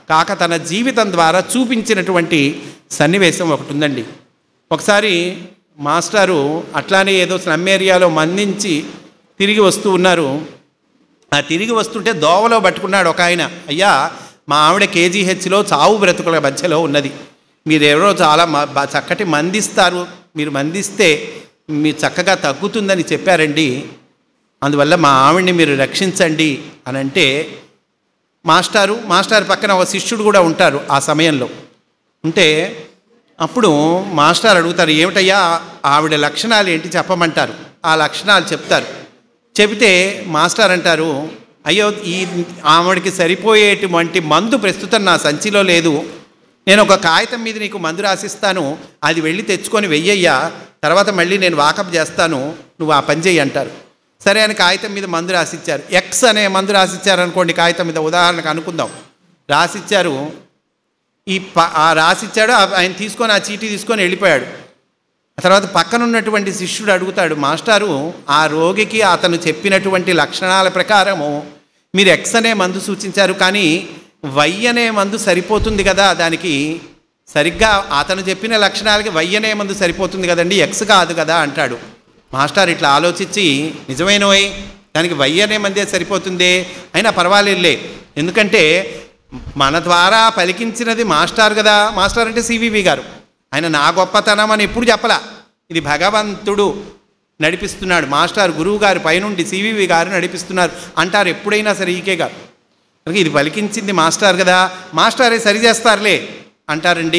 కాక తన జీవితం ద్వారా చూపించినటువంటి సన్నివేశం ఒకటి ఉందండి ఒకసారి మాస్టారు అట్లానే ఏదో స్లమ్ ఏరియాలో మందించి తిరిగి వస్తూ ఉన్నారు ఆ తిరిగి వస్తుంటే దోవలో పట్టుకున్నాడు ఒక ఆయన అయ్యా మా ఆవిడ కేజీహెచ్లో చావు బ్రతుకుల మధ్యలో ఉన్నది మీరెవరో చాలా మ- బా- చక్కటి మందిస్తారు మీరు మందిస్తే మీ చక్కగా తగ్గుతుందని చెప్పారండి అందువల్ల మా ఆవిడ్ని మీరు రక్షించండి అని అంటే మాస్టారు మాస్టర్ పక్కన ఒక శిష్యుడు కూడా ఉంటారు ఆ సమయంలో ఉంటే అప్పుడు మాస్టర్ అడుగుతారు ఏమిటయ్యా ఆవిడ లక్షణాలు ఏంటి చెప్పమంటారు ఆ లక్షణాలు చెప్తారు చెబితే మాస్టర్ అంటారు అయ్యో ఈ ఆవిడకి సరిపోయేటువంటి మందు ప్రస్తుతం నా సంచిలో లేదు నేను ఒక కాగితం మీద నీకు మందు రాసిస్తాను అది వెళ్ళి తెచ్చుకొని వెయ్యయ్యా తర్వాత మళ్ళీ నేను వాకప్ చేస్తాను నువ్వు ఆ పని చెయ్యి అంటారు సరే అని కాగితం మీద మందు రాసిచ్చారు ఎక్స్ అనే మందు రాసిచ్చారు అనుకోండి కాగితం మీద ఉదాహరణకు అనుకుందాం రాసిచ్చారు ఈ ప ఆ రాసిచ్చాడు ఆ- ఆయన తీసుకొని ఆ చీటీ తీసుకొని వెళ్ళిపోయాడు ఆ తర్వాత పక్కన ఉన్నటువంటి శిష్యుడు అడుగుతాడు మాస్టారు ఆ రోగికి అతను చెప్పినటువంటి లక్షణాల ప్రకారము మీరు ఎక్స్ అనే మందు సూచించారు కానీ వై అనే మందు సరిపోతుంది కదా దానికి సరిగ్గా అతను చెప్పిన లక్షణాలకి వై అనే మందు సరిపోతుంది కదండి ఎక్స్ కాదు కదా అంటాడు మాస్టర్ ఇట్లా ఆలోచించి నిజమైనవై దానికి వై అనే మందే సరిపోతుందే అయినా పర్వాలేదులే ఎందుకంటే మన ద్వారా పలికించినది మాస్టర్ కదా మాస్టర్ అంటే సివివి గారు ఆయన నా గొప్పతనం అని ఎప్పుడు చెప్పలా ఇది భగవంతుడు నడిపిస్తున్నాడు మాస్టర్ గురువు గారు పైనుండి సివివి గారు నడిపిస్తున్నారు అంటారు ఎప్పుడైనా సరే ఈకే గారు కనుక ఇది పలికించింది మాస్టర్ కదా మాస్టరే సరి చేస్తారులే అంటారండి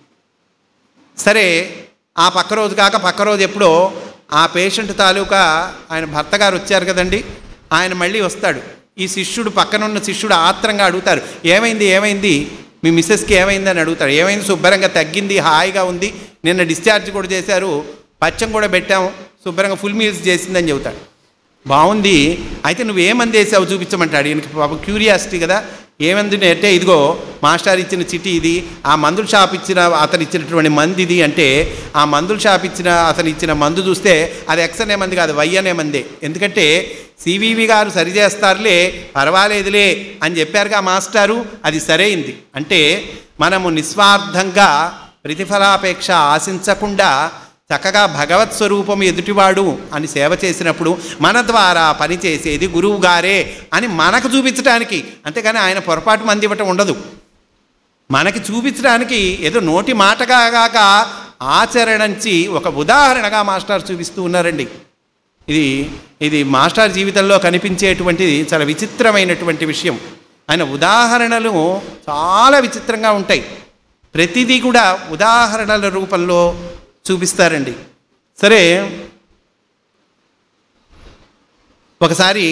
సరే ఆ పక్క రోజు కాక పక్క రోజు ఎప్పుడో ఆ పేషెంట్ తాలూకా ఆయన భర్త గారు వచ్చారు కదండి ఆయన మళ్ళీ వస్తాడు ఈ శిష్యుడు పక్కనున్న శిష్యుడు ఆత్రంగా అడుగుతారు ఏమైంది ఏమైంది మీ మిస్సెస్కి ఏమైంది అని అడుగుతాడు ఏమైంది శుభ్రంగా తగ్గింది హాయిగా ఉంది నిన్న డిశ్చార్జ్ కూడా చేశారు పచ్చం కూడా పెట్టాం శుభ్రంగా ఫుల్ మీల్స్ చేసిందని చెబుతాడు బాగుంది అయితే నువ్వు ఏ మంది వేసావు చూపించమంటాడు ఈయనకి పాపం క్యూరియాసిటీ కదా ఏ మంది అంటే ఇదిగో మాస్టర్ ఇచ్చిన చిట్టి ఇది ఆ మందుల షాప్ ఇచ్చిన అతను ఇచ్చినటువంటి మంది ఇది అంటే ఆ మందుల షాప్ ఇచ్చిన అతను ఇచ్చిన మందు చూస్తే అది ఎక్స్ అనే మంది కాదు వై అనే మందే ఎందుకంటే సివివి గారు సరి చేస్తారులే పర్వాలేదులే అని చెప్పారుగా మాస్టారు అది సరైంది అంటే మనము నిస్వార్థంగా ప్రతిఫలాపేక్ష ఆశించకుండా చక్కగా భగవత్ స్వరూపం ఎదుటివాడు అని సేవ చేసినప్పుడు మన ద్వారా పనిచేసేది గురువు గారే అని మనకు చూపించడానికి అంతేగాని ఆయన పొరపాటు మంది ఇవ్వటం ఉండదు మనకి చూపించడానికి ఏదో నోటి మాటగా కాక ఆచరణంచి ఒక ఉదాహరణగా మాస్టర్ చూపిస్తూ ఉన్నారండి ఇది ఇది మాస్టర్ జీవితంలో కనిపించేటువంటిది చాలా విచిత్రమైనటువంటి విషయం ఆయన ఉదాహరణలు చాలా విచిత్రంగా ఉంటాయి ప్రతిదీ కూడా ఉదాహరణల రూపంలో చూపిస్తారండి సరే ఒకసారి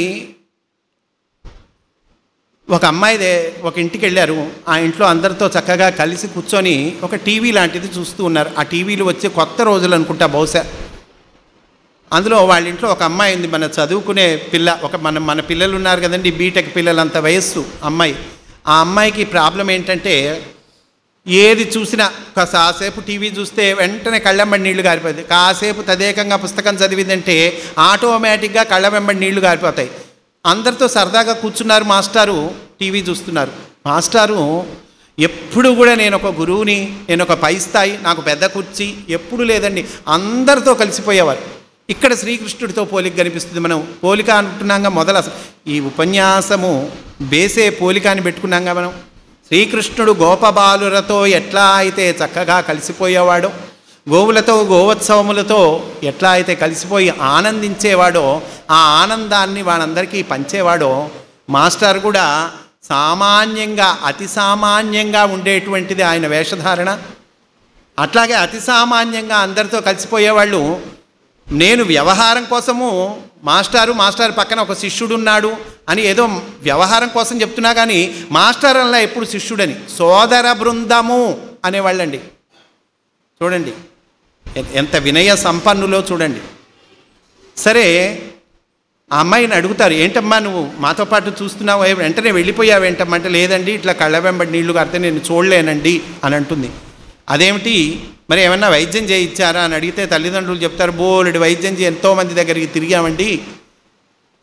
ఒక అమ్మాయిదే ఒక ఇంటికి వెళ్ళారు ఆ ఇంట్లో అందరితో చక్కగా కలిసి కూర్చొని ఒక టీవీ లాంటిది చూస్తూ ఉన్నారు ఆ టీవీలు వచ్చే కొత్త రోజులు అనుకుంటా బహుశా అందులో వాళ్ళ ఇంట్లో ఒక అమ్మాయి ఉంది మన చదువుకునే పిల్ల ఒక మన మన పిల్లలు ఉన్నారు కదండి బీటెక్ పిల్లలంత వయస్సు అమ్మాయి ఆ అమ్మాయికి ప్రాబ్లం ఏంటంటే ఏది చూసినా కాసేపు టీవీ చూస్తే వెంటనే కళ్ళ వెంబడి నీళ్లు గారిపోతాయి కాసేపు తదేకంగా పుస్తకం చదివిందంటే ఆటోమేటిక్గా కళ్ళ వెంబడి నీళ్లు గారిపోతాయి అందరితో సరదాగా కూర్చున్నారు మాస్టారు టీవీ చూస్తున్నారు మాస్టారు ఎప్పుడు కూడా నేను ఒక గురువుని నేను ఒక పై స్థాయి నాకు పెద్ద కుర్చీ ఎప్పుడు లేదండి అందరితో కలిసిపోయేవారు ఇక్కడ శ్రీకృష్ణుడితో పోలిక కనిపిస్తుంది మనం పోలిక అంటున్నాగా మొదలు అసలు ఈ ఉపన్యాసము బేసే పోలిక అని పెట్టుకున్నాగా మనం శ్రీకృష్ణుడు గోపబాలులతో ఎట్లా అయితే చక్కగా కలిసిపోయేవాడో గోవులతో గోవత్సవములతో ఎట్లా అయితే కలిసిపోయి ఆనందించేవాడో ఆ ఆనందాన్ని వాళ్ళందరికీ పంచేవాడో మాస్టర్ కూడా సామాన్యంగా అతి సామాన్యంగా ఉండేటువంటిది ఆయన వేషధారణ అట్లాగే అతి సామాన్యంగా అందరితో కలిసిపోయేవాళ్ళు నేను వ్యవహారం కోసము మాస్టారు మాస్టర్ పక్కన ఒక శిష్యుడు ఉన్నాడు అని ఏదో వ్యవహారం కోసం చెప్తున్నా కానీ మాస్టర్ అలా ఎప్పుడు శిష్యుడని సోదర బృందము అనేవాళ్ళండి చూడండి ఎ- ఎంత వినయ సంపన్నులో చూడండి సరే ఆ అమ్మాయిని అడుగుతారు ఏంటమ్మా నువ్వు మాతో పాటు చూస్తున్నావు ఏ- వెంటనే వెళ్ళిపోయావు ఏంటమ్మా అంటే లేదండి ఇట్లా కళ్ళ వెంబడి నీళ్లు కడితే నేను చూడలేనండి అని అంటుంది అదేమిటి మరి ఏమన్నా వైద్యం చేయించారా అని అడిగితే తల్లిదండ్రులు చెప్తారు బోలెడు వైద్యం చేయి ఎంతోమంది దగ్గరికి తిరిగామండి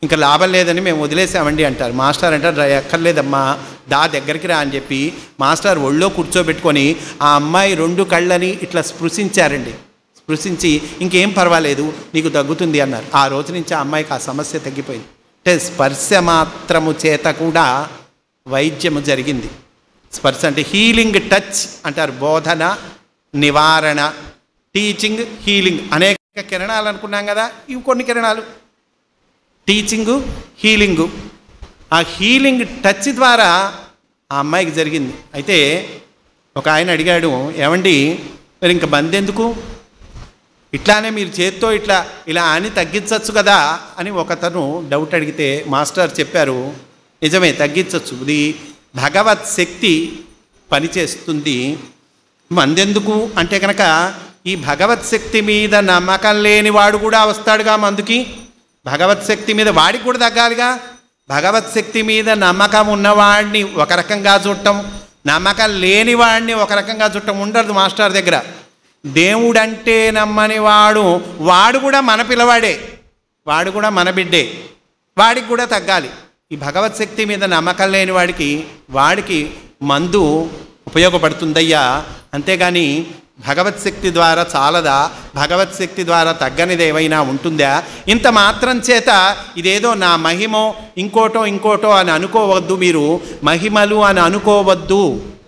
ఇంకా లాభం లేదని మేము వదిలేసామండి అంటారు మాస్టర్ అంటారు "రా, ఎక్కర్లేదమ్మా దా దగ్గరికి రా అని చెప్పి మాస్టర్ ఒళ్ళో కూర్చోబెట్టుకొని ఆ అమ్మాయి రెండు కళ్ళని ఇట్లా స్పృశించారండి స్పృశించి ఇంకేం పర్వాలేదు నీకు తగ్గుతుంది అన్నారు ఆ రోజు నుంచి ఆ అమ్మాయికి ఆ సమస్య తగ్గిపోయింది అంటే స్పర్శ మాత్రము చేత కూడా వైద్యము జరిగింది స్పర్శ అంటే హీలింగ్ టచ్ అంటారు బోధన నివారణ టీచింగ్ హీలింగ్ అనేక కిరణాలు అనుకున్నాం కదా ఇవి కొన్ని కిరణాలు టీచింగు హీలింగు ఆ హీలింగ్ టచ్ ద్వారా ఆ అమ్మాయికి జరిగింది అయితే ఒక ఆయన అడిగాడు ఏమండి మరి ఇంక బంద్ ఎందుకు ఇట్లానే మీరు చేత్తో ఇట్లా ఇలా అని తగ్గించవచ్చు కదా అని ఒకతను డౌట్ అడిగితే మాస్టర్ చెప్పారు నిజమే తగ్గించవచ్చు ఇది భగవత్ శక్తి పనిచేస్తుంది మందెందుకు అంటే కనుక ఈ భగవత్ శక్తి మీద నమ్మకం లేని వాడు కూడా వస్తాడుగా మందుకి భగవత్ శక్తి మీద వాడికి కూడా తగ్గాలిగా భగవత్ శక్తి మీద నమ్మకం ఉన్నవాడిని ఒక రకంగా చూడటం నమ్మకం లేని వాడిని ఒక రకంగా చుట్టం ఉండదు మాస్టర్ దగ్గర దేవుడంటే నమ్మని వాడు వాడు కూడా మన పిల్లవాడే వాడు కూడా మన బిడ్డే వాడికి కూడా తగ్గాలి ఈ భగవత్ శక్తి మీద నమ్మకం లేని వాడికి వాడికి మందు ఉపయోగపడుతుందయ్యా అంతేగాని భగవత్ శక్తి ద్వారా చాలదా భగవత్ శక్తి ద్వారా తగ్గనిది ఏమైనా ఉంటుందా ఇంత మాత్రం చేత ఇదేదో నా మహిమో ఇంకోటో ఇంకోటో అని అనుకోవద్దు మీరు మహిమలు అని అనుకోవద్దు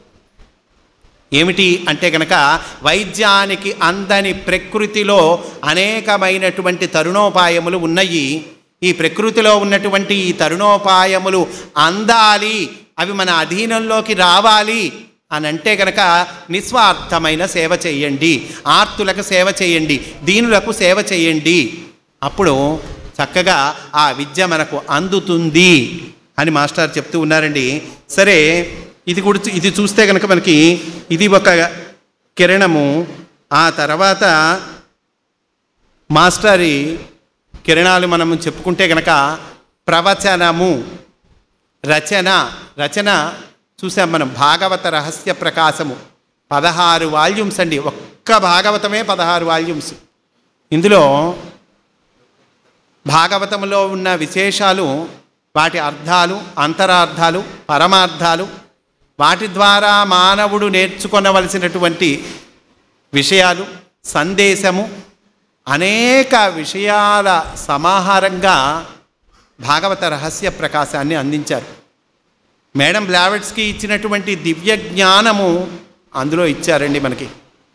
ఏమిటి అంటే కనుక వైద్యానికి అందని ప్రకృతిలో అనేకమైనటువంటి తరుణోపాయములు ఉన్నాయి ఈ ప్రకృతిలో ఉన్నటువంటి ఈ తరుణోపాయములు అందాలి అవి మన అధీనంలోకి రావాలి అని అంటే కనుక నిస్వార్థమైన సేవ చేయండి ఆర్తులకు సేవ చేయండి దీనులకు సేవ చేయండి అప్పుడు చక్కగా ఆ విద్య మనకు అందుతుంది అని మాస్టర్ చెప్తూ ఉన్నారండి సరే ఇది కూడా చూ- ఇది చూస్తే కనుక మనకి ఇది ఒక కిరణము ఆ తర్వాత మాస్టరి కిరణాలు మనం చెప్పుకుంటే కనుక ప్రవచనము రచన రచన చూసాం మనం భాగవత రహస్య ప్రకాశము పదహారు వాల్యూమ్స్ అండి ఒక్క భాగవతమే పదహారు వాల్యూమ్స్ ఇందులో భాగవతంలో ఉన్న విశేషాలు వాటి అర్థాలు అంతరార్థాలు పరమార్థాలు వాటి ద్వారా మానవుడు నేర్చుకొనవలసినటువంటి విషయాలు సందేశము అనేక విషయాల సమాహారంగా భాగవత రహస్య ప్రకాశాన్ని అందించారు మేడం బ్లావెట్స్కి ఇచ్చినటువంటి దివ్య జ్ఞానము అందులో ఇచ్చారండి మనకి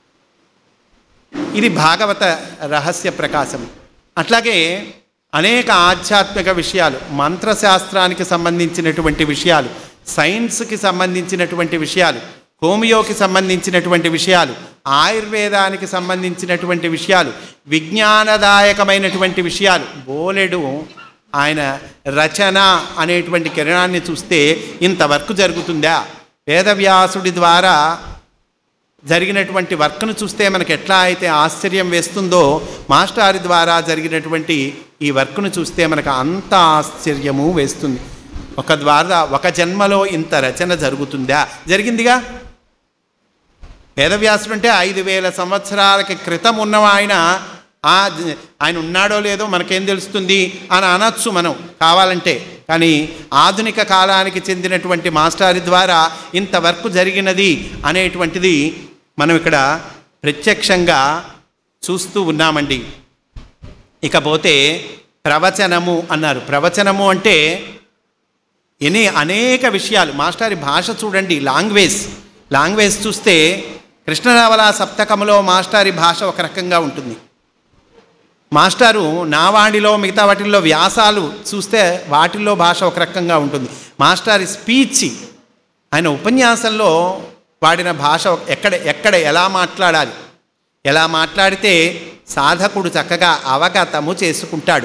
ఇది భాగవత రహస్య ప్రకాశం అట్లాగే అనేక ఆధ్యాత్మిక విషయాలు మంత్రశాస్త్రానికి సంబంధించినటువంటి విషయాలు సైన్స్కి సంబంధించినటువంటి విషయాలు హోమియోకి సంబంధించినటువంటి విషయాలు ఆయుర్వేదానికి సంబంధించినటువంటి విషయాలు విజ్ఞానదాయకమైనటువంటి విషయాలు బోలెడు ఆయన రచన అనేటువంటి కిరణాన్ని చూస్తే ఇంతవరకు జరుగుతుందా వేదవ్యాసుడి ద్వారా జరిగినటువంటి వర్క్ను చూస్తే మనకి ఎట్లా అయితే ఆశ్చర్యం వేస్తుందో మాస్టారి ద్వారా జరిగినటువంటి ఈ వర్క్ను చూస్తే మనకు అంత ఆశ్చర్యము వేస్తుంది ఒక ద్వారా ఒక జన్మలో ఇంత రచన జరుగుతుందా జరిగిందిగా వేదవ్యాసుడు అంటే ఐదు వేల సంవత్సరాలకి క్రితం ఉన్న ఆయన ఆ జ- ఆయన ఉన్నాడో లేదో మనకేం తెలుస్తుంది అని అనొచ్చు మనం కావాలంటే కానీ ఆధునిక కాలానికి చెందినటువంటి మాస్టారి ద్వారా ఇంత వర్క్ జరిగినది అనేటువంటిది మనం ఇక్కడ ప్రత్యక్షంగా చూస్తూ ఉన్నామండి ఇకపోతే ప్రవచనము అన్నారు ప్రవచనము అంటే ఎన్ని అనేక విషయాలు మాస్టారి భాష చూడండి లాంగ్వేజ్ లాంగ్వేజ్ చూస్తే కృష్ణరావల సప్తకములో మాస్టారి భాష ఒక రకంగా ఉంటుంది మాస్టారు నా వాడిలో మిగతా వాటిల్లో వ్యాసాలు చూస్తే వాటిల్లో భాష ఒక రకంగా ఉంటుంది మాస్టారి స్పీచ్ ఆయన ఉపన్యాసంలో వాడిన భాష ఒక- ఎక్కడ ఎక్కడ ఎలా మాట్లాడాలి ఎలా మాట్లాడితే సాధకుడు చక్కగా అవగతము చేసుకుంటాడు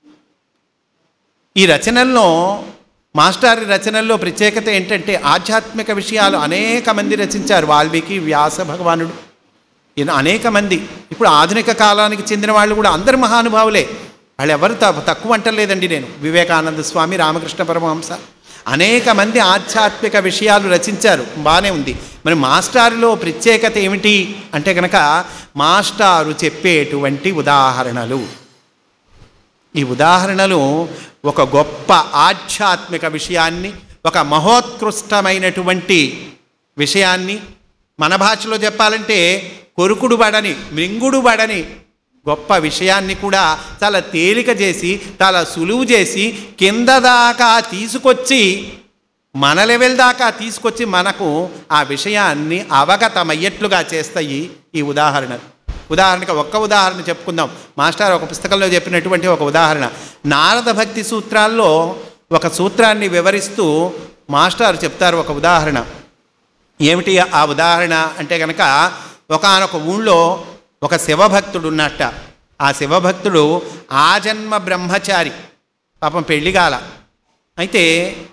ఈ రచనల్లో మాస్టారి రచనల్లో ప్రత్యేకత ఏంటంటే ఆధ్యాత్మిక విషయాలు అనేక మంది రచించారు వాల్మీకి వ్యాస భగవానుడు ఈయన అనేక మంది ఇప్పుడు ఆధునిక కాలానికి చెందిన వాళ్ళు కూడా అందరు మహానుభావులే వాళ్ళు ఎవరు త- తక్కువ అంటలేదండి నేను వివేకానంద స్వామి రామకృష్ణ పరమహంస అనేక మంది ఆధ్యాత్మిక విషయాలు రచించారు బాగానే ఉంది మరి మాస్టారులో ప్రత్యేకత ఏమిటి అంటే కనుక మాస్టారు చెప్పేటువంటి ఉదాహరణలు ఈ ఉదాహరణలు ఒక గొప్ప ఆధ్యాత్మిక విషయాన్ని ఒక మహోత్కృష్టమైనటువంటి విషయాన్ని మన భాషలో చెప్పాలంటే కొరుకుడు బడని మృంగుడు బడని గొప్ప విషయాన్ని కూడా చాలా తేలిక చేసి చాలా సులువు చేసి కింద దాకా తీసుకొచ్చి మన లెవెల్ దాకా తీసుకొచ్చి మనకు ఆ విషయాన్ని అవగతమయ్యేట్లుగా చేస్తాయి ఈ ఉదాహరణలు ఉదాహరణకి ఒక్క ఉదాహరణ చెప్పుకుందాం మాస్టర్ ఒక పుస్తకంలో చెప్పినటువంటి ఒక ఉదాహరణ నారద భక్తి సూత్రాల్లో ఒక సూత్రాన్ని వివరిస్తూ మాస్టర్ చెప్తారు ఒక ఉదాహరణ ఏమిటి ఆ ఉదాహరణ అంటే కనుక ఒకనొక ఊళ్ళో ఒక శివభక్తుడు ఉన్నట్ట ఆ శివభక్తుడు ఆజన్మ బ్రహ్మచారి పాపం పెళ్లి కాల అయితే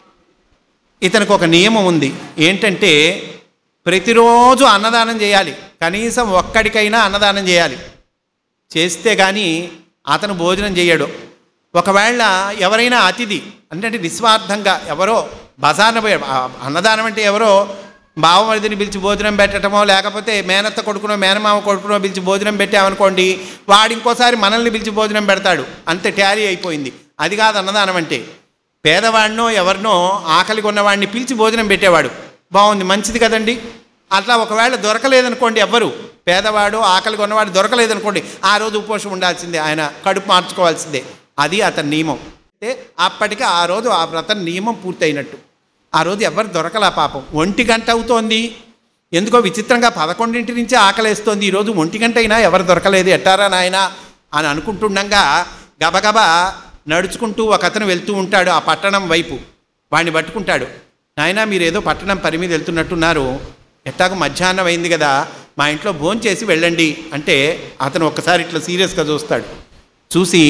ఇతనికి ఒక నియమం ఉంది ఏంటంటే ప్రతిరోజు అన్నదానం చేయాలి కనీసం ఒక్కడికైనా అన్నదానం చేయాలి చేస్తే కానీ అతను భోజనం చేయడు ఒకవేళ ఎవరైనా అతిథి అంటే నిస్వార్థంగా ఎవరో బజార్న పోయాడు ఆ అన్నదానం అంటే ఎవరో బావమరిదిని పిలిచి భోజనం పెట్టడమో లేకపోతే మేనత్త కొడుకునో మేనమామ కొడుకునో పిలిచి భోజనం పెట్టామనుకోండి వాడు ఇంకోసారి మనల్ని పిలిచి భోజనం పెడతాడు అంతే ట్యాలీ అయిపోయింది అది కాదు అన్నదానం అంటే పేదవాడినో ఎవరినో ఆకలి కొన్నవాడిని పిలిచి భోజనం పెట్టేవాడు బాగుంది మంచిది కదండి అట్లా ఒకవేళ దొరకలేదనుకోండి ఎవ్వరు పేదవాడు ఆకలి కొన్నవాడు దొరకలేదనుకోండి ఆ రోజు ఉపవాసం ఉండాల్సిందే ఆయన కడుపు మార్చుకోవాల్సిందే అది అతని నియమం అంటే అప్పటికి ఆ రోజు ఆ వ్రతం నియమం పూర్తయినట్టు ఆ రోజు ఎవరు దొరకలా పాపం ఒంటి గంట అవుతోంది ఎందుకో విచిత్రంగా పదకొండింటి నుంచి ఆకలేస్తోంది ఈరోజు ఒంటి గంట అయినా ఎవరు దొరకలేదు ఎట్టారా నాయనా అని అనుకుంటుండగా గబగబా నడుచుకుంటూ ఒక అతను వెళ్తూ ఉంటాడు ఆ పట్టణం వైపు వాడిని పట్టుకుంటాడు నాయనా మీరు ఏదో పట్టణం పని మీద వెళ్తున్నట్టున్నారు ఎట్టాకు మధ్యాహ్నం అయింది కదా మా ఇంట్లో భోజనం చేసి వెళ్ళండి అంటే అతను ఒక్కసారి ఇట్లా సీరియస్గా చూస్తాడు చూసి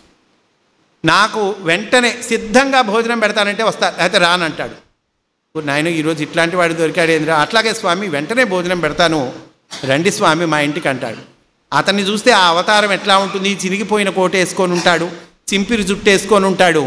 నాకు వెంటనే సిద్ధంగా భోజనం పెడతానంటే వస్తా లేకపోతే రానంటాడు "ఓ నాయన ఈరోజు ఇట్లాంటి వాడు దొరికాడు ఏంద్రా అట్లాగే స్వామి వెంటనే భోజనం పెడతాను రండి స్వామి మా ఇంటికి అంటాడు అతన్ని చూస్తే ఆ అవతారం ఎట్లా ఉంటుంది చిరిగిపోయిన కోట వేసుకొని ఉంటాడు చింపిరి జుట్టు వేసుకొని ఉంటాడు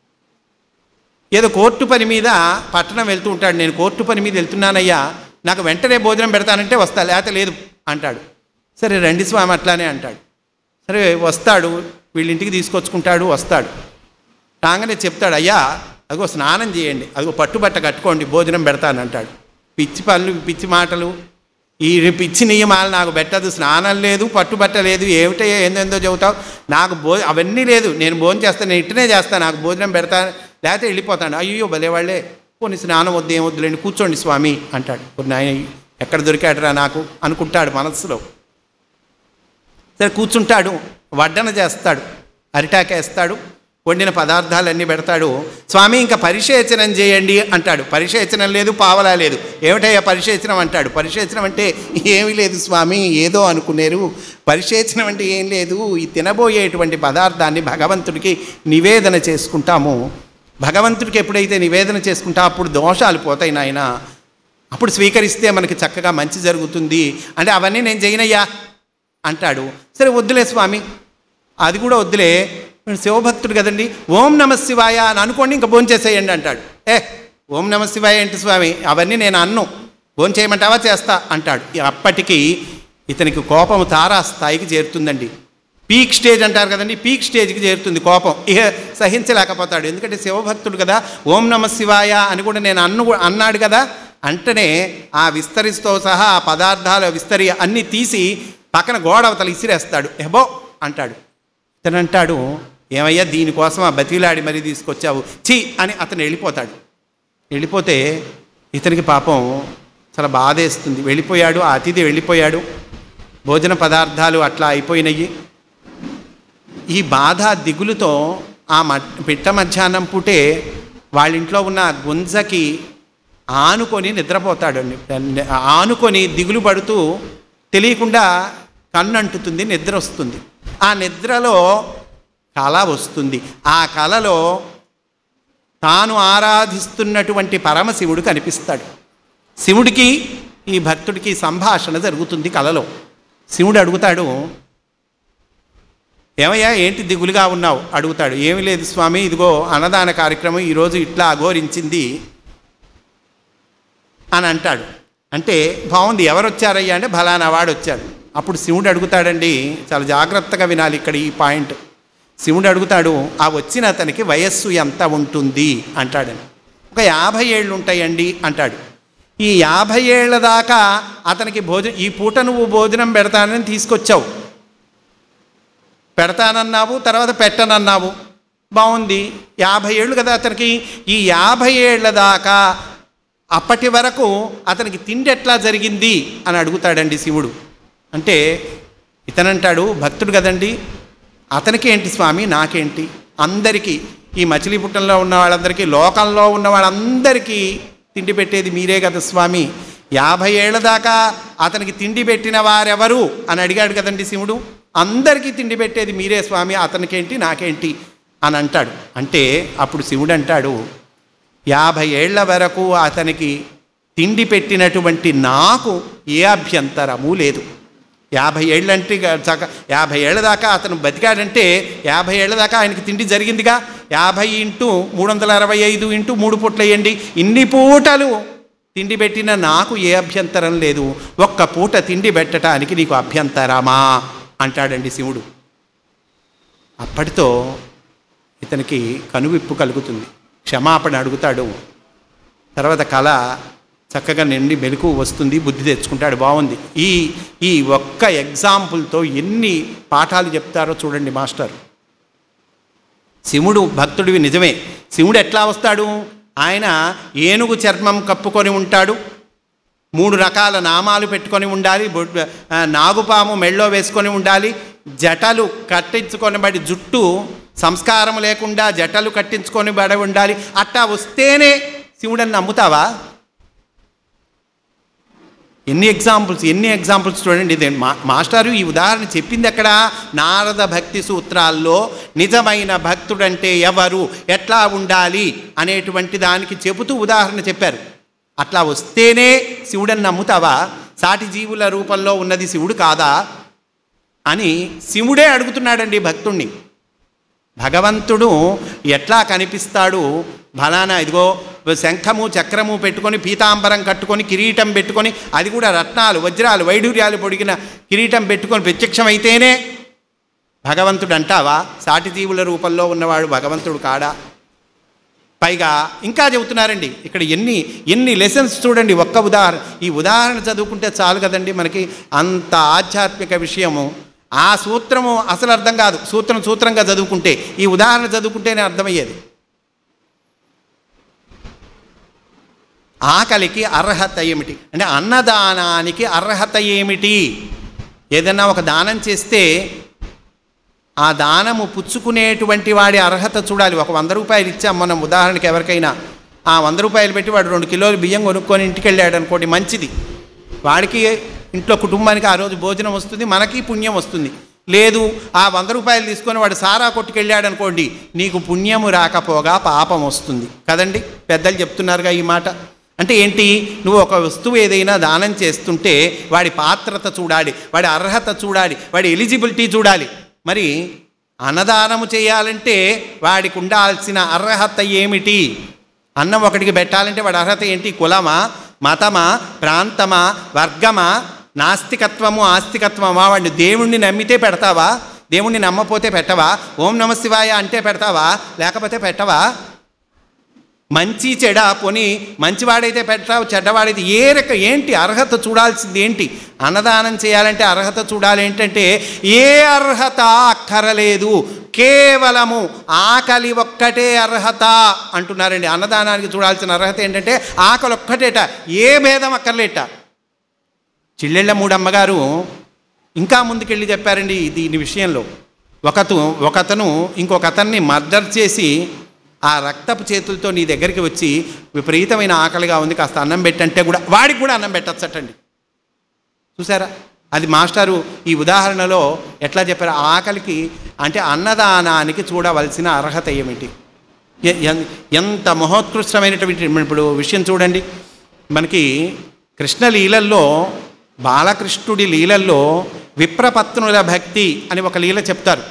ఏదో కోర్టు పని మీద పట్టణం వెళ్తూ ఉంటాడు నేను కోర్టు పని మీద వెళ్తున్నానయ్యా నాకు వెంటనే భోజనం పెడతానంటే వస్తా లేకపోతే లేదు అంటాడు సరే రండి స్వామి అట్లానే అంటాడు సరే వస్తాడు వీళ్ళ ఇంటికి తీసుకొచ్చుకుంటాడు వస్తాడు రాగానే చెప్తాడు అయ్యా అదిగో స్నానం చేయండి అదిగో పట్టుబట్ట కట్టుకోండి భోజనం పెడతాను అంటాడు పిచ్చి పనులు పిచ్చి మాటలు ఈ పిచ్చి నియమాలు నాకు పెట్టదు స్నానం లేదు పట్టుబట్ట లేదు ఏమిటో ఏందేందో చెబుతావు నాకు భో అవన్నీ లేదు నేను భోజనం చేస్తాను నేను ఇట్టనే చేస్తాను నాకు భోజనం పెడతాను లేకపోతే వెళ్ళిపోతాను అయ్యో భలే వాళ్ళే కొన్ని స్నానం వద్దు ఏం వద్దులేండి కూర్చోండి స్వామి అంటాడు కొన్ని ఆయన ఎక్కడ దొరికాడరా నాకు అనుకుంటాడు మనస్సులో సరే కూర్చుంటాడు వడ్డన చేస్తాడు అరిటాకేస్తాడు వండిన పదార్థాలన్నీ పెడతాడు స్వామి ఇంకా పరిశేచనం చేయండి అంటాడు పరిశేచనం లేదు పావలా లేదు ఏమిటయ్యా పరిశేచనం అంటాడు పరిశేచనం అంటే ఏమీ లేదు స్వామి ఏదో అనుకునేరు పరిశేచనం అంటే ఏం లేదు ఈ తినబోయేటువంటి పదార్థాన్ని భగవంతుడికి నివేదన చేసుకుంటాము భగవంతుడికి ఎప్పుడైతే నివేదన చేసుకుంటా అప్పుడు దోషాలు పోతాయి నాయన అప్పుడు స్వీకరిస్తే మనకి చక్కగా మంచి జరుగుతుంది అంటే అవన్నీ నేను చేయనయ్యా అంటాడు సరే వద్దులే స్వామి అది కూడా వద్దులే వీడు శివభక్తుడు కదండి ఓం నమ శివాయ అని అనుకోండి ఇంకా భోంచేసేయండి అంటాడు ఏ ఓం నమ శివాయ ఏంటి స్వామి అవన్నీ నేను అన్ను భోం చేయమంటావా చేస్తా అంటాడు అప్పటికి ఇతనికి కోపం తారా స్థాయికి చేరుతుందండి పీక్ స్టేజ్ అంటారు కదండి పీక్ స్టేజ్కి చేరుతుంది కోపం ఇక సహించలేకపోతాడు ఎందుకంటే శివభక్తుడు కదా ఓం నమ శివాయ అని కూడా నేను అన్ను అన్నాడు కదా అంటనే ఆ విస్తరిస్తో సహా ఆ పదార్థాలు విస్తరి అన్నీ తీసి పక్కన గోడ అవతల ఇసిరేస్తాడు ఎబో అంటాడు ఇతను అంటాడు ఏమయ్యా దీనికోసం ఆ బతిలాడి మరీ తీసుకొచ్చావు ఛీ అని అతను వెళ్ళిపోతాడు వెళ్ళిపోతే ఇతనికి పాపం చాలా బాధేస్తుంది వెళ్ళిపోయాడు ఆ అతిథి వెళ్ళిపోయాడు భోజన పదార్థాలు అట్లా అయిపోయినాయి ఈ బాధ దిగులుతో ఆ మ పిట్ట మధ్యాహ్నం పూటే వాళ్ళ ఇంట్లో ఉన్న గుంజకి ఆనుకొని నిద్రపోతాడండి ఆనుకొని దిగులు పడుతూ తెలియకుండా కన్ను అంటుతుంది నిద్ర వస్తుంది ఆ నిద్రలో కళ వస్తుంది ఆ కళలో తాను ఆరాధిస్తున్నటువంటి పరమశివుడు కనిపిస్తాడు శివుడికి ఈ భక్తుడికి సంభాషణ జరుగుతుంది కలలో శివుడు అడుగుతాడు ఏమయ్యా ఏంటి దిగులుగా ఉన్నావు అడుగుతాడు ఏమి లేదు స్వామి ఇదిగో అన్నదాన కార్యక్రమం ఈరోజు ఇట్లా అఘోరించింది అని అంటాడు అంటే బాగుంది ఎవరు వచ్చారయ్యా అంటే ఫలానా వాడు వచ్చాడు అప్పుడు శివుడు అడుగుతాడండి చాలా జాగ్రత్తగా వినాలి ఇక్కడ ఈ పాయింట్ శివుడు అడుగుతాడు ఆ వచ్చిన అతనికి వయస్సు ఎంత ఉంటుంది అంటాడని ఒక యాభై ఏళ్ళు ఉంటాయండి అంటాడు ఈ యాభై ఏళ్ళ దాకా అతనికి భోజనం ఈ పూట నువ్వు భోజనం పెడతానని తీసుకొచ్చావు పెడతానన్నావు తర్వాత పెట్టనన్నావు బాగుంది యాభై ఏళ్ళు కదా అతనికి ఈ యాభై ఏళ్ళ దాకా అప్పటి వరకు అతనికి తిండి ఎట్లా జరిగింది అని అడుగుతాడండి శివుడు అంటే ఇతనంటాడు భక్తుడు కదండి అతనికి ఏంటి స్వామి నాకేంటి అందరికీ ఈ మచిలీపుట్టంలో ఉన్న వాళ్ళందరికీ లోకంలో ఉన్న వాళ్ళందరికీ తిండి పెట్టేది మీరే కదా స్వామి యాభై ఏళ్ళ దాకా అతనికి తిండి పెట్టిన వారెవరు అని అడిగాడు కదండి శివుడు అందరికీ తిండి పెట్టేది మీరే స్వామి అతనికేంటి నాకేంటి అని అంటాడు అంటే అప్పుడు శివుడు అంటాడు యాభై ఏళ్ల వరకు అతనికి తిండి పెట్టినటువంటి నాకు ఏ అభ్యంతరము లేదు యాభై ఏళ్ళంటే ఇక చక్క యాభై ఏళ్ళ దాకా అతను బతికాడంటే యాభై ఏళ్ళ దాకా ఆయనకి తిండి జరిగిందిగా యాభై ఇంటూ మూడు వందల అరవై ఐదు ఇంటూ మూడు పూట్లు వేయండి ఇన్ని పూటలు తిండి పెట్టిన నాకు ఏ అభ్యంతరం లేదు ఒక్క పూట తిండి పెట్టడానికి నీకు అభ్యంతరమా అంటాడండి శివుడు అప్పటితో ఇతనికి కనువిప్పు కలుగుతుంది క్షమాపణ అడుగుతాడు తర్వాత కళ చక్కగా నిండి మెలకు వస్తుంది బుద్ధి తెచ్చుకుంటాడు బాగుంది ఈ ఈ ఒక్క ఎగ్జాంపుల్తో ఎన్ని పాఠాలు చెప్తారో చూడండి మాస్టర్ శివుడు భక్తుడివి నిజమే శివుడు ఎట్లా వస్తాడు ఆయన ఏనుగు చర్మం కప్పుకొని ఉంటాడు మూడు రకాల నామాలు పెట్టుకొని ఉండాలి బొడ్- ఆ, నాగుపాము మెళ్ళో వేసుకొని ఉండాలి జటలు కట్టించుకొని బడి జుట్టు సంస్కారం లేకుండా జటలు కట్టించుకొని బడి ఉండాలి అట్టా వస్తేనే శివుడని నమ్ముతావా ఎన్ని ఎగ్జాంపుల్స్ ఎన్ని ఎగ్జాంపుల్స్ చూడండి ఇది మా మాస్టారు ఈ ఉదాహరణ చెప్పింది ఎక్కడ నారద భక్తి సూత్రాల్లో నిజమైన భక్తుడంటే ఎవరు ఎట్లా ఉండాలి అనేటువంటి దానికి చెబుతూ ఉదాహరణ చెప్పారు అట్లా వస్తేనే శివుడని నమ్ముతావా సాటి జీవుల రూపంలో ఉన్నది శివుడు కాదా అని శివుడే అడుగుతున్నాడండి భక్తుణ్ణి భగవంతుడు ఎట్లా కనిపిస్తాడు ఫలానా ఇదిగో శంఖము చక్రము పెట్టుకొని పీతాంబరం కట్టుకొని కిరీటం పెట్టుకొని అది కూడా రత్నాలు వజ్రాలు వైడూర్యాలు పొడిగిన కిరీటం పెట్టుకొని ప్రత్యక్షమైతేనే భగవంతుడు అంటావా సాటి జీవుల రూపంలో ఉన్నవాడు భగవంతుడు కాడా పైగా ఇంకా చెబుతున్నారండి ఇక్కడ ఎన్ని ఎన్ని లెసన్స్ చూడండి ఒక్క ఉదాహరణ ఈ ఉదాహరణ చదువుకుంటే చాలు కదండి మనకి అంత ఆధ్యాత్మిక విషయము ఆ సూత్రము అసలు అర్థం కాదు సూత్రం సూత్రంగా చదువుకుంటే ఈ ఉదాహరణ చదువుకుంటేనే అర్థమయ్యేది ఆకలికి అర్హత ఏమిటి అంటే అన్నదానానికి అర్హత ఏమిటి ఏదైనా ఒక దానం చేస్తే ఆ దానము పుచ్చుకునేటువంటి వాడి అర్హత చూడాలి ఒక వంద రూపాయలు ఇచ్చాం మనం ఉదాహరణకి ఎవరికైనా ఆ వంద రూపాయలు పెట్టి వాడు రెండు కిలోలు బియ్యం కొనుక్కొని ఇంటికి వెళ్ళాడు అనుకోండి మంచిది వాడికి ఇంట్లో కుటుంబానికి ఆ రోజు భోజనం వస్తుంది మనకి పుణ్యం వస్తుంది లేదు ఆ వంద రూపాయలు తీసుకొని వాడు సారా కొట్టుకెళ్ళాడు అనుకోండి నీకు పుణ్యము రాకపోగా పాపం వస్తుంది కదండి పెద్దలు చెప్తున్నారుగా ఈ మాట అంటే ఏంటి నువ్వు ఒక వస్తువు ఏదైనా దానం చేస్తుంటే వాడి పాత్రత చూడాలి వాడి అర్హత చూడాలి వాడి ఎలిజిబిలిటీ చూడాలి మరి అన్నదానము చేయాలంటే వాడికి ఉండాల్సిన అర్హత ఏమిటి అన్నం ఒకటికి పెట్టాలంటే వాడి అర్హత ఏంటి కులమా మతమా ప్రాంతమా వర్గమా నాస్తికత్వము ఆస్తికత్వమా వాడిని దేవుణ్ణి నమ్మితే పెడతావా దేవుణ్ణి నమ్మపోతే పెట్టవా ఓం నమ శివాయ అంటే పెడతావా లేకపోతే పెట్టవా మంచి చెడ పోని మంచివాడైతే పెట్టావు చెడ్డవాడైతే ఏ రక ఏంటి అర్హత చూడాల్సింది ఏంటి అన్నదానం చేయాలంటే అర్హత చూడాలి ఏంటంటే ఏ అర్హత అక్కరలేదు కేవలము ఆకలి ఒక్కటే అర్హత అంటున్నారండి అన్నదానానికి చూడాల్సిన అర్హత ఏంటంటే ఆకలి ఒక్కటేట ఏ భేదం అక్కర్లేట చిల్లెళ్ళ మూడమ్మగారు ఇంకా ముందుకెళ్ళి చెప్పారండి దీని విషయంలో ఒకతు ఒకతను ఇంకొక అతన్ని మర్డర్ చేసి ఆ రక్తపు చేతులతో నీ దగ్గరికి వచ్చి విపరీతమైన ఆకలిగా ఉంది కాస్త అన్నం పెట్టంటే కూడా వాడికి కూడా అన్నం పెట్టచ్చటండి చూసారా అది మాస్టారు ఈ ఉదాహరణలో ఎట్లా చెప్పారు ఆకలికి అంటే అన్నదానానికి చూడవలసిన అర్హత ఏమిటి ఎ- ఎన్- ఎంత మహోత్కృష్టమైనటువంటి ఇప్పుడు విషయం చూడండి మనకి కృష్ణ లీలల్లో బాలకృష్ణుడి లీలల్లో విప్రపత్నుల భక్తి అని ఒక లీల చెప్తారు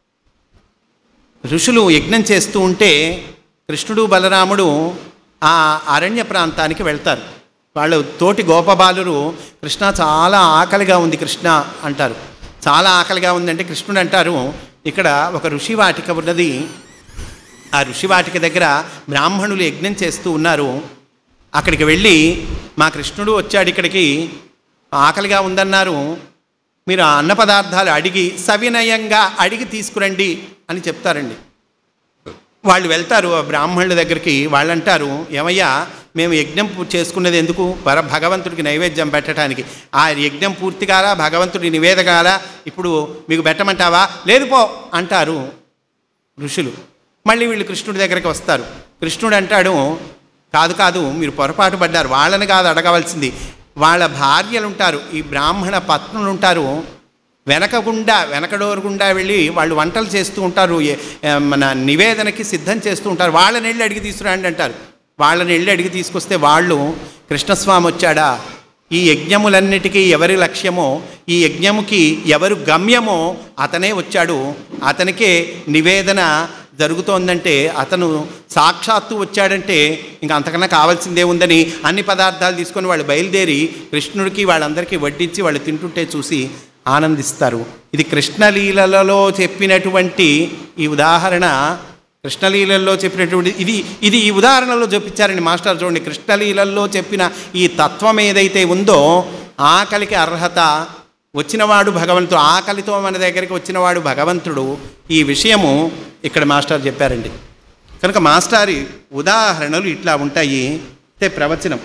ఋషులు యజ్ఞం చేస్తూ ఉంటే కృష్ణుడు బలరాముడు ఆ అరణ్య ప్రాంతానికి వెళ్తారు వాళ్ళు తోటి గోపబాలురు కృష్ణ చాలా ఆకలిగా ఉంది కృష్ణ అంటారు చాలా ఆకలిగా ఉందంటే కృష్ణుడు అంటారు ఇక్కడ ఒక ఋషివాటిక ఉన్నది ఆ ఋషివాటిక దగ్గర బ్రాహ్మణులు యజ్ఞం చేస్తూ ఉన్నారు అక్కడికి వెళ్ళి మా కృష్ణుడు వచ్చాడు ఇక్కడికి ఆకలిగా ఉందన్నారు మీరు ఆ అన్న పదార్థాలు అడిగి సవినయంగా అడిగి తీసుకురండి అని చెప్తారండి వాళ్ళు వెళ్తారు ఆ బ్రాహ్మణుల దగ్గరికి వాళ్ళు అంటారు ఏమయ్యా మేము యజ్ఞం పూ- చేసుకున్నది ఎందుకు పర భగవంతుడికి నైవేద్యం పెట్టడానికి ఆ యజ్ఞం పూర్తి కాలా భగవంతుడి నివేద కాలా ఇప్పుడు మీకు పెట్టమంటావా లేదు పో అంటారు ఋషులు మళ్ళీ వీళ్ళు కృష్ణుడి దగ్గరికి వస్తారు కృష్ణుడు అంటాడు కాదు కాదు మీరు పొరపాటు పడ్డారు వాళ్ళని కాదు అడగవలసింది వాళ్ళ భార్యలు ఉంటారు ఈ బ్రాహ్మణ పత్నులు ఉంటారు వెనకగుండా వెనకడోరు గుండా వెళ్ళి వాళ్ళు వంటలు చేస్తూ ఉంటారు ఏ- ఏ, మన నివేదనకి సిద్ధం చేస్తూ ఉంటారు వాళ్ళని వెళ్ళి అడిగి తీసుకురండి అంటారు వాళ్ళని వెళ్ళి అడిగి తీసుకొస్తే వాళ్ళు కృష్ణస్వామి వచ్చాడా ఈ యజ్ఞములన్నిటికీ ఎవరి లక్ష్యమో ఈ యజ్ఞముకి ఎవరు గమ్యమో అతనే వచ్చాడు అతనికే నివేదన జరుగుతోందంటే అతను సాక్షాత్తు వచ్చాడంటే ఇంకా అంతకన్నా కావాల్సిందే ఉందని అన్ని పదార్థాలు తీసుకొని వాళ్ళు బయలుదేరి కృష్ణుడికి వాళ్ళందరికీ వడ్డించి వాళ్ళు తింటుంటే చూసి ఆనందిస్తారు ఇది కృష్ణలీలలో చెప్పినటువంటి ఈ ఉదాహరణ కృష్ణలీలల్లో చెప్పినటువంటి ఇది ఇది ఈ ఉదాహరణలో చూపించారండి మాస్టర్ చూడండి కృష్ణలీలల్లో చెప్పిన ఈ తత్వం ఏదైతే ఉందో ఆకలికి అర్హత వచ్చినవాడు భగవంతుడు ఆకలితో మన దగ్గరికి వచ్చినవాడు భగవంతుడు ఈ విషయము ఇక్కడ మాస్టర్ చెప్పారండి కనుక మాస్టారి ఉదాహరణలు ఇట్లా ఉంటాయి అంటే ప్రవచనం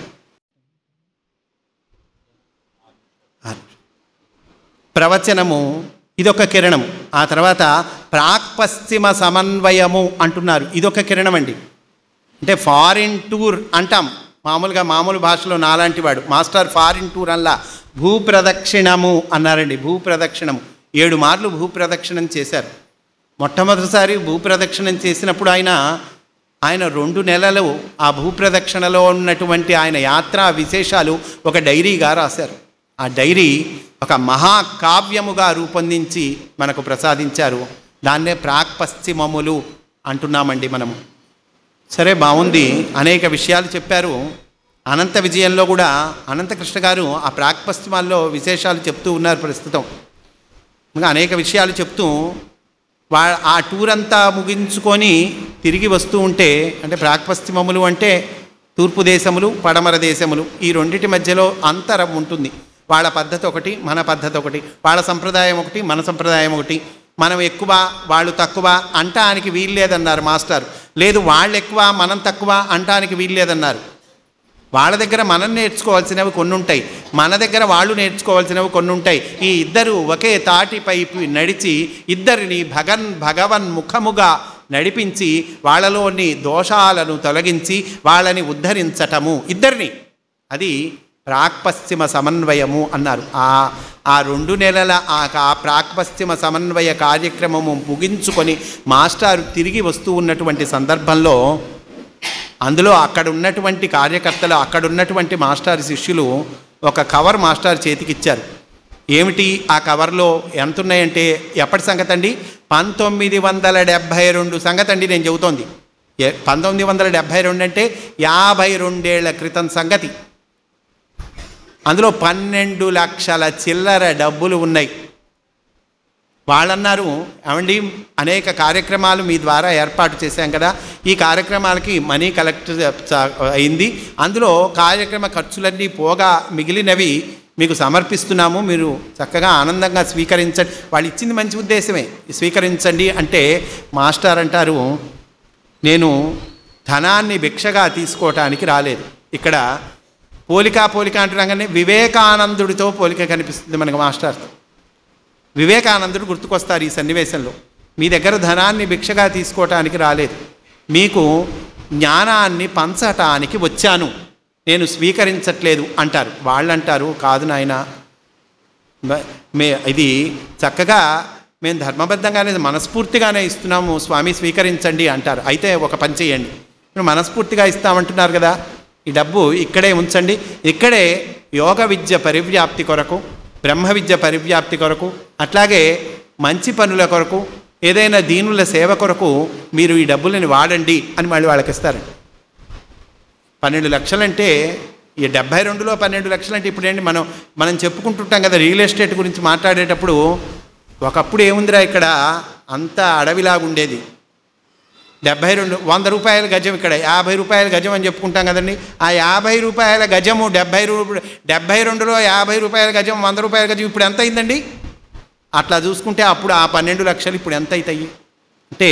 ప్రవచనము ఇదొక కిరణము ఆ తర్వాత ప్రాక్పశ్చిమ సమన్వయము అంటున్నారు ఇదొక కిరణం అండి అంటే ఫారిన్ టూర్ అంటాం మామూలుగా మామూలు భాషలో నాలాంటి వాడు మాస్టర్ ఫారిన్ టూర్ అల్లా భూప్రదక్షిణము అన్నారండి భూప్రదక్షిణము ఏడు మార్లు భూప్రదక్షిణం చేశారు మొట్టమొదటిసారి భూప్రదక్షిణం చేసినప్పుడు ఆయన ఆయన రెండు నెలలు ఆ భూప్రదక్షిణలో ఉన్నటువంటి ఆయన యాత్రా విశేషాలు ఒక డైరీగా రాశారు ఆ డైరీ ఒక మహాకావ్యముగా రూపొందించి మనకు ప్రసాదించారు దాన్నే ప్రాక్పశ్చిమములు అంటున్నామండి మనము సరే బాగుంది అనేక విషయాలు చెప్పారు అనంత విజయంలో కూడా అనంతకృష్ణ గారు ఆ ప్రాక్పశ్చిమాల్లో విశేషాలు చెప్తూ ఉన్నారు ప్రస్తుతం ఇంకా అనేక విషయాలు చెప్తూ వా ఆ టూర్ అంతా ముగించుకొని తిరిగి వస్తూ ఉంటే అంటే ప్రాక్పశ్చిమములు అంటే తూర్పు దేశములు పడమర దేశములు ఈ రెండిటి మధ్యలో అంతరం ఉంటుంది వాళ్ళ పద్ధతి ఒకటి మన పద్ధతి ఒకటి వాళ్ళ సంప్రదాయం ఒకటి మన సంప్రదాయం ఒకటి మనం ఎక్కువ వాళ్ళు తక్కువ అంటానికి వీల్లేదన్నారు మాస్టర్ లేదు వాళ్ళు ఎక్కువ మనం తక్కువ అంటానికి వీల్లేదన్నారు వాళ్ళ దగ్గర మనం నేర్చుకోవాల్సినవి కొన్ని ఉంటాయి మన దగ్గర వాళ్ళు నేర్చుకోవాల్సినవి కొన్ని ఉంటాయి ఈ ఇద్దరు ఒకే తాటిపై నడిచి ఇద్దరిని భగన్ భగవన్ ముఖముగా నడిపించి వాళ్ళలోని దోషాలను తొలగించి వాళ్ళని ఉద్ధరించటము ఇద్దరిని అది ప్రాక్పశ్చిమ సమన్వయము అన్నారు ఆ ఆ రెండు నెలల ఆ ఆ ప్రాక్పశ్చిమ సమన్వయ కార్యక్రమము ముగించుకొని మాస్టారు తిరిగి వస్తూ ఉన్నటువంటి సందర్భంలో అందులో అక్కడ ఉన్నటువంటి కార్యకర్తలు అక్కడ ఉన్నటువంటి మాస్టర్ శిష్యులు ఒక కవర్ మాస్టర్ చేతికిచ్చారు ఏమిటి ఆ కవర్లో ఎంత ఉన్నాయంటే ఎప్పటి సంగతి అండి పంతొమ్మిది వందల డెబ్భై రెండు సంగతి అండి నేను చెబుతోంది ఏ పంతొమ్మిది వందల డెబ్భై రెండు అంటే యాభై రెండేళ్ల క్రితం సంగతి అందులో పన్నెండు లక్షల చిల్లర డబ్బులు ఉన్నాయి వాళ్ళన్నారు ఏమండి అనేక కార్యక్రమాలు మీ ద్వారా ఏర్పాటు చేశాం కదా ఈ కార్యక్రమాలకి మనీ కలెక్ట్ చ- అయింది అందులో కార్యక్రమ ఖర్చులన్నీ పోగా మిగిలినవి మీకు సమర్పిస్తున్నాము మీరు చక్కగా ఆనందంగా స్వీకరించండి వాళ్ళు ఇచ్చింది మంచి ఉద్దేశమే స్వీకరించండి అంటే మాస్టర్ అంటారు నేను ధనాన్ని భిక్షగా తీసుకోవటానికి రాలేదు ఇక్కడ పోలిక పోలిక అంటున్నాగానే వివేకానందుడితో పోలిక కనిపిస్తుంది మనకు మాస్టర్తో వివేకానందుడు గుర్తుకొస్తారు ఈ సన్నివేశంలో మీ దగ్గర ధనాన్ని భిక్షగా తీసుకోవటానికి రాలేదు మీకు జ్ఞానాన్ని పంచటానికి వచ్చాను నేను స్వీకరించట్లేదు అంటారు వాళ్ళు అంటారు కాదు నాయన మ- మే ఇది చక్కగా మేము ధర్మబద్ధంగానే మనస్ఫూర్తిగానే ఇస్తున్నాము స్వామి స్వీకరించండి అంటారు అయితే ఒక పని చేయండి మీరు మనస్ఫూర్తిగా ఇస్తామంటున్నారు కదా ఈ డబ్బు ఇక్కడే ఉంచండి ఇక్కడే యోగ విద్య పరివ్యాప్తి కొరకు బ్రహ్మ విద్య పరివ్యాప్తి కొరకు అట్లాగే మంచి పనుల కొరకు ఏదైనా దీనుల సేవ కొరకు మీరు ఈ డబ్బులని వాడండి అని మళ్ళీ వాళ్ళకి ఇస్తారండి పన్నెండు లక్షలంటే ఈ డెబ్బై రెండులో పన్నెండు లక్షలంటే ఇప్పుడు ఏంటి మనం మనం చెప్పుకుంటుంటాం కదా రియల్ ఎస్టేట్ గురించి మాట్లాడేటప్పుడు ఒకప్పుడు ఏముందిరా ఇక్కడ అంత అడవిలాగా ఉండేది డెబ్భై రెండు వంద రూపాయల గజం ఇక్కడ యాభై రూపాయల గజం అని చెప్పుకుంటాం కదండి ఆ యాభై రూపాయల గజము డెబ్భై రూ డెబ్భై రెండులో యాభై రూపాయల గజం వంద రూపాయల గజం ఇప్పుడు ఎంత అయిందండి అట్లా చూసుకుంటే అప్పుడు ఆ పన్నెండు లక్షలు ఇప్పుడు ఎంత అవుతాయి అంటే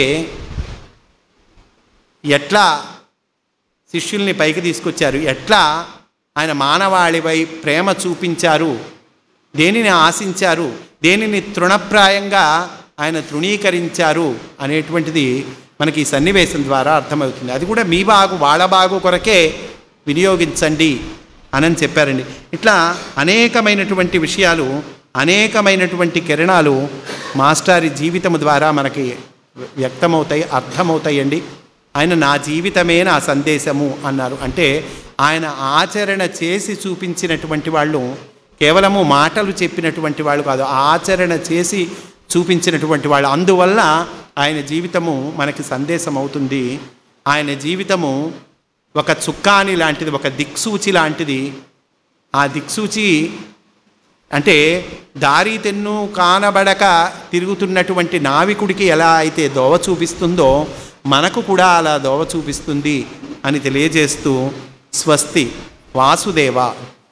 ఎట్లా శిష్యుల్ని పైకి తీసుకొచ్చారు ఎట్లా ఆయన మానవాళిపై ప్రేమ చూపించారు దేనిని ఆశించారు దేనిని తృణప్రాయంగా ఆయన తృణీకరించారు అనేటువంటిది మనకి ఈ సన్నివేశం ద్వారా అర్థమవుతుంది అది కూడా మీ బాగు వాళ్ళ బాగు కొరకే వినియోగించండి అని చెప్పారండి ఇట్లా అనేకమైనటువంటి విషయాలు అనేకమైనటువంటి కిరణాలు మాస్టారి జీవితం ద్వారా మనకి వ్యక్తమవుతాయి అర్థమవుతాయండి ఆయన నా జీవితమే నా సందేశము అన్నారు అంటే ఆయన ఆచరణ చేసి చూపించినటువంటి వాళ్ళు కేవలము మాటలు చెప్పినటువంటి వాళ్ళు కాదు ఆచరణ చేసి చూపించినటువంటి వాళ్ళు అందువల్ల ఆయన జీవితము మనకి సందేశం అవుతుంది ఆయన జీవితము ఒక చుక్కాని లాంటిది ఒక దిక్సూచి లాంటిది ఆ దిక్సూచి అంటే దారి తెన్ను కానబడక తిరుగుతున్నటువంటి నావికుడికి ఎలా అయితే దోవ చూపిస్తుందో మనకు కూడా అలా దోవ చూపిస్తుంది అని తెలియజేస్తూ స్వస్తి వాసుదేవ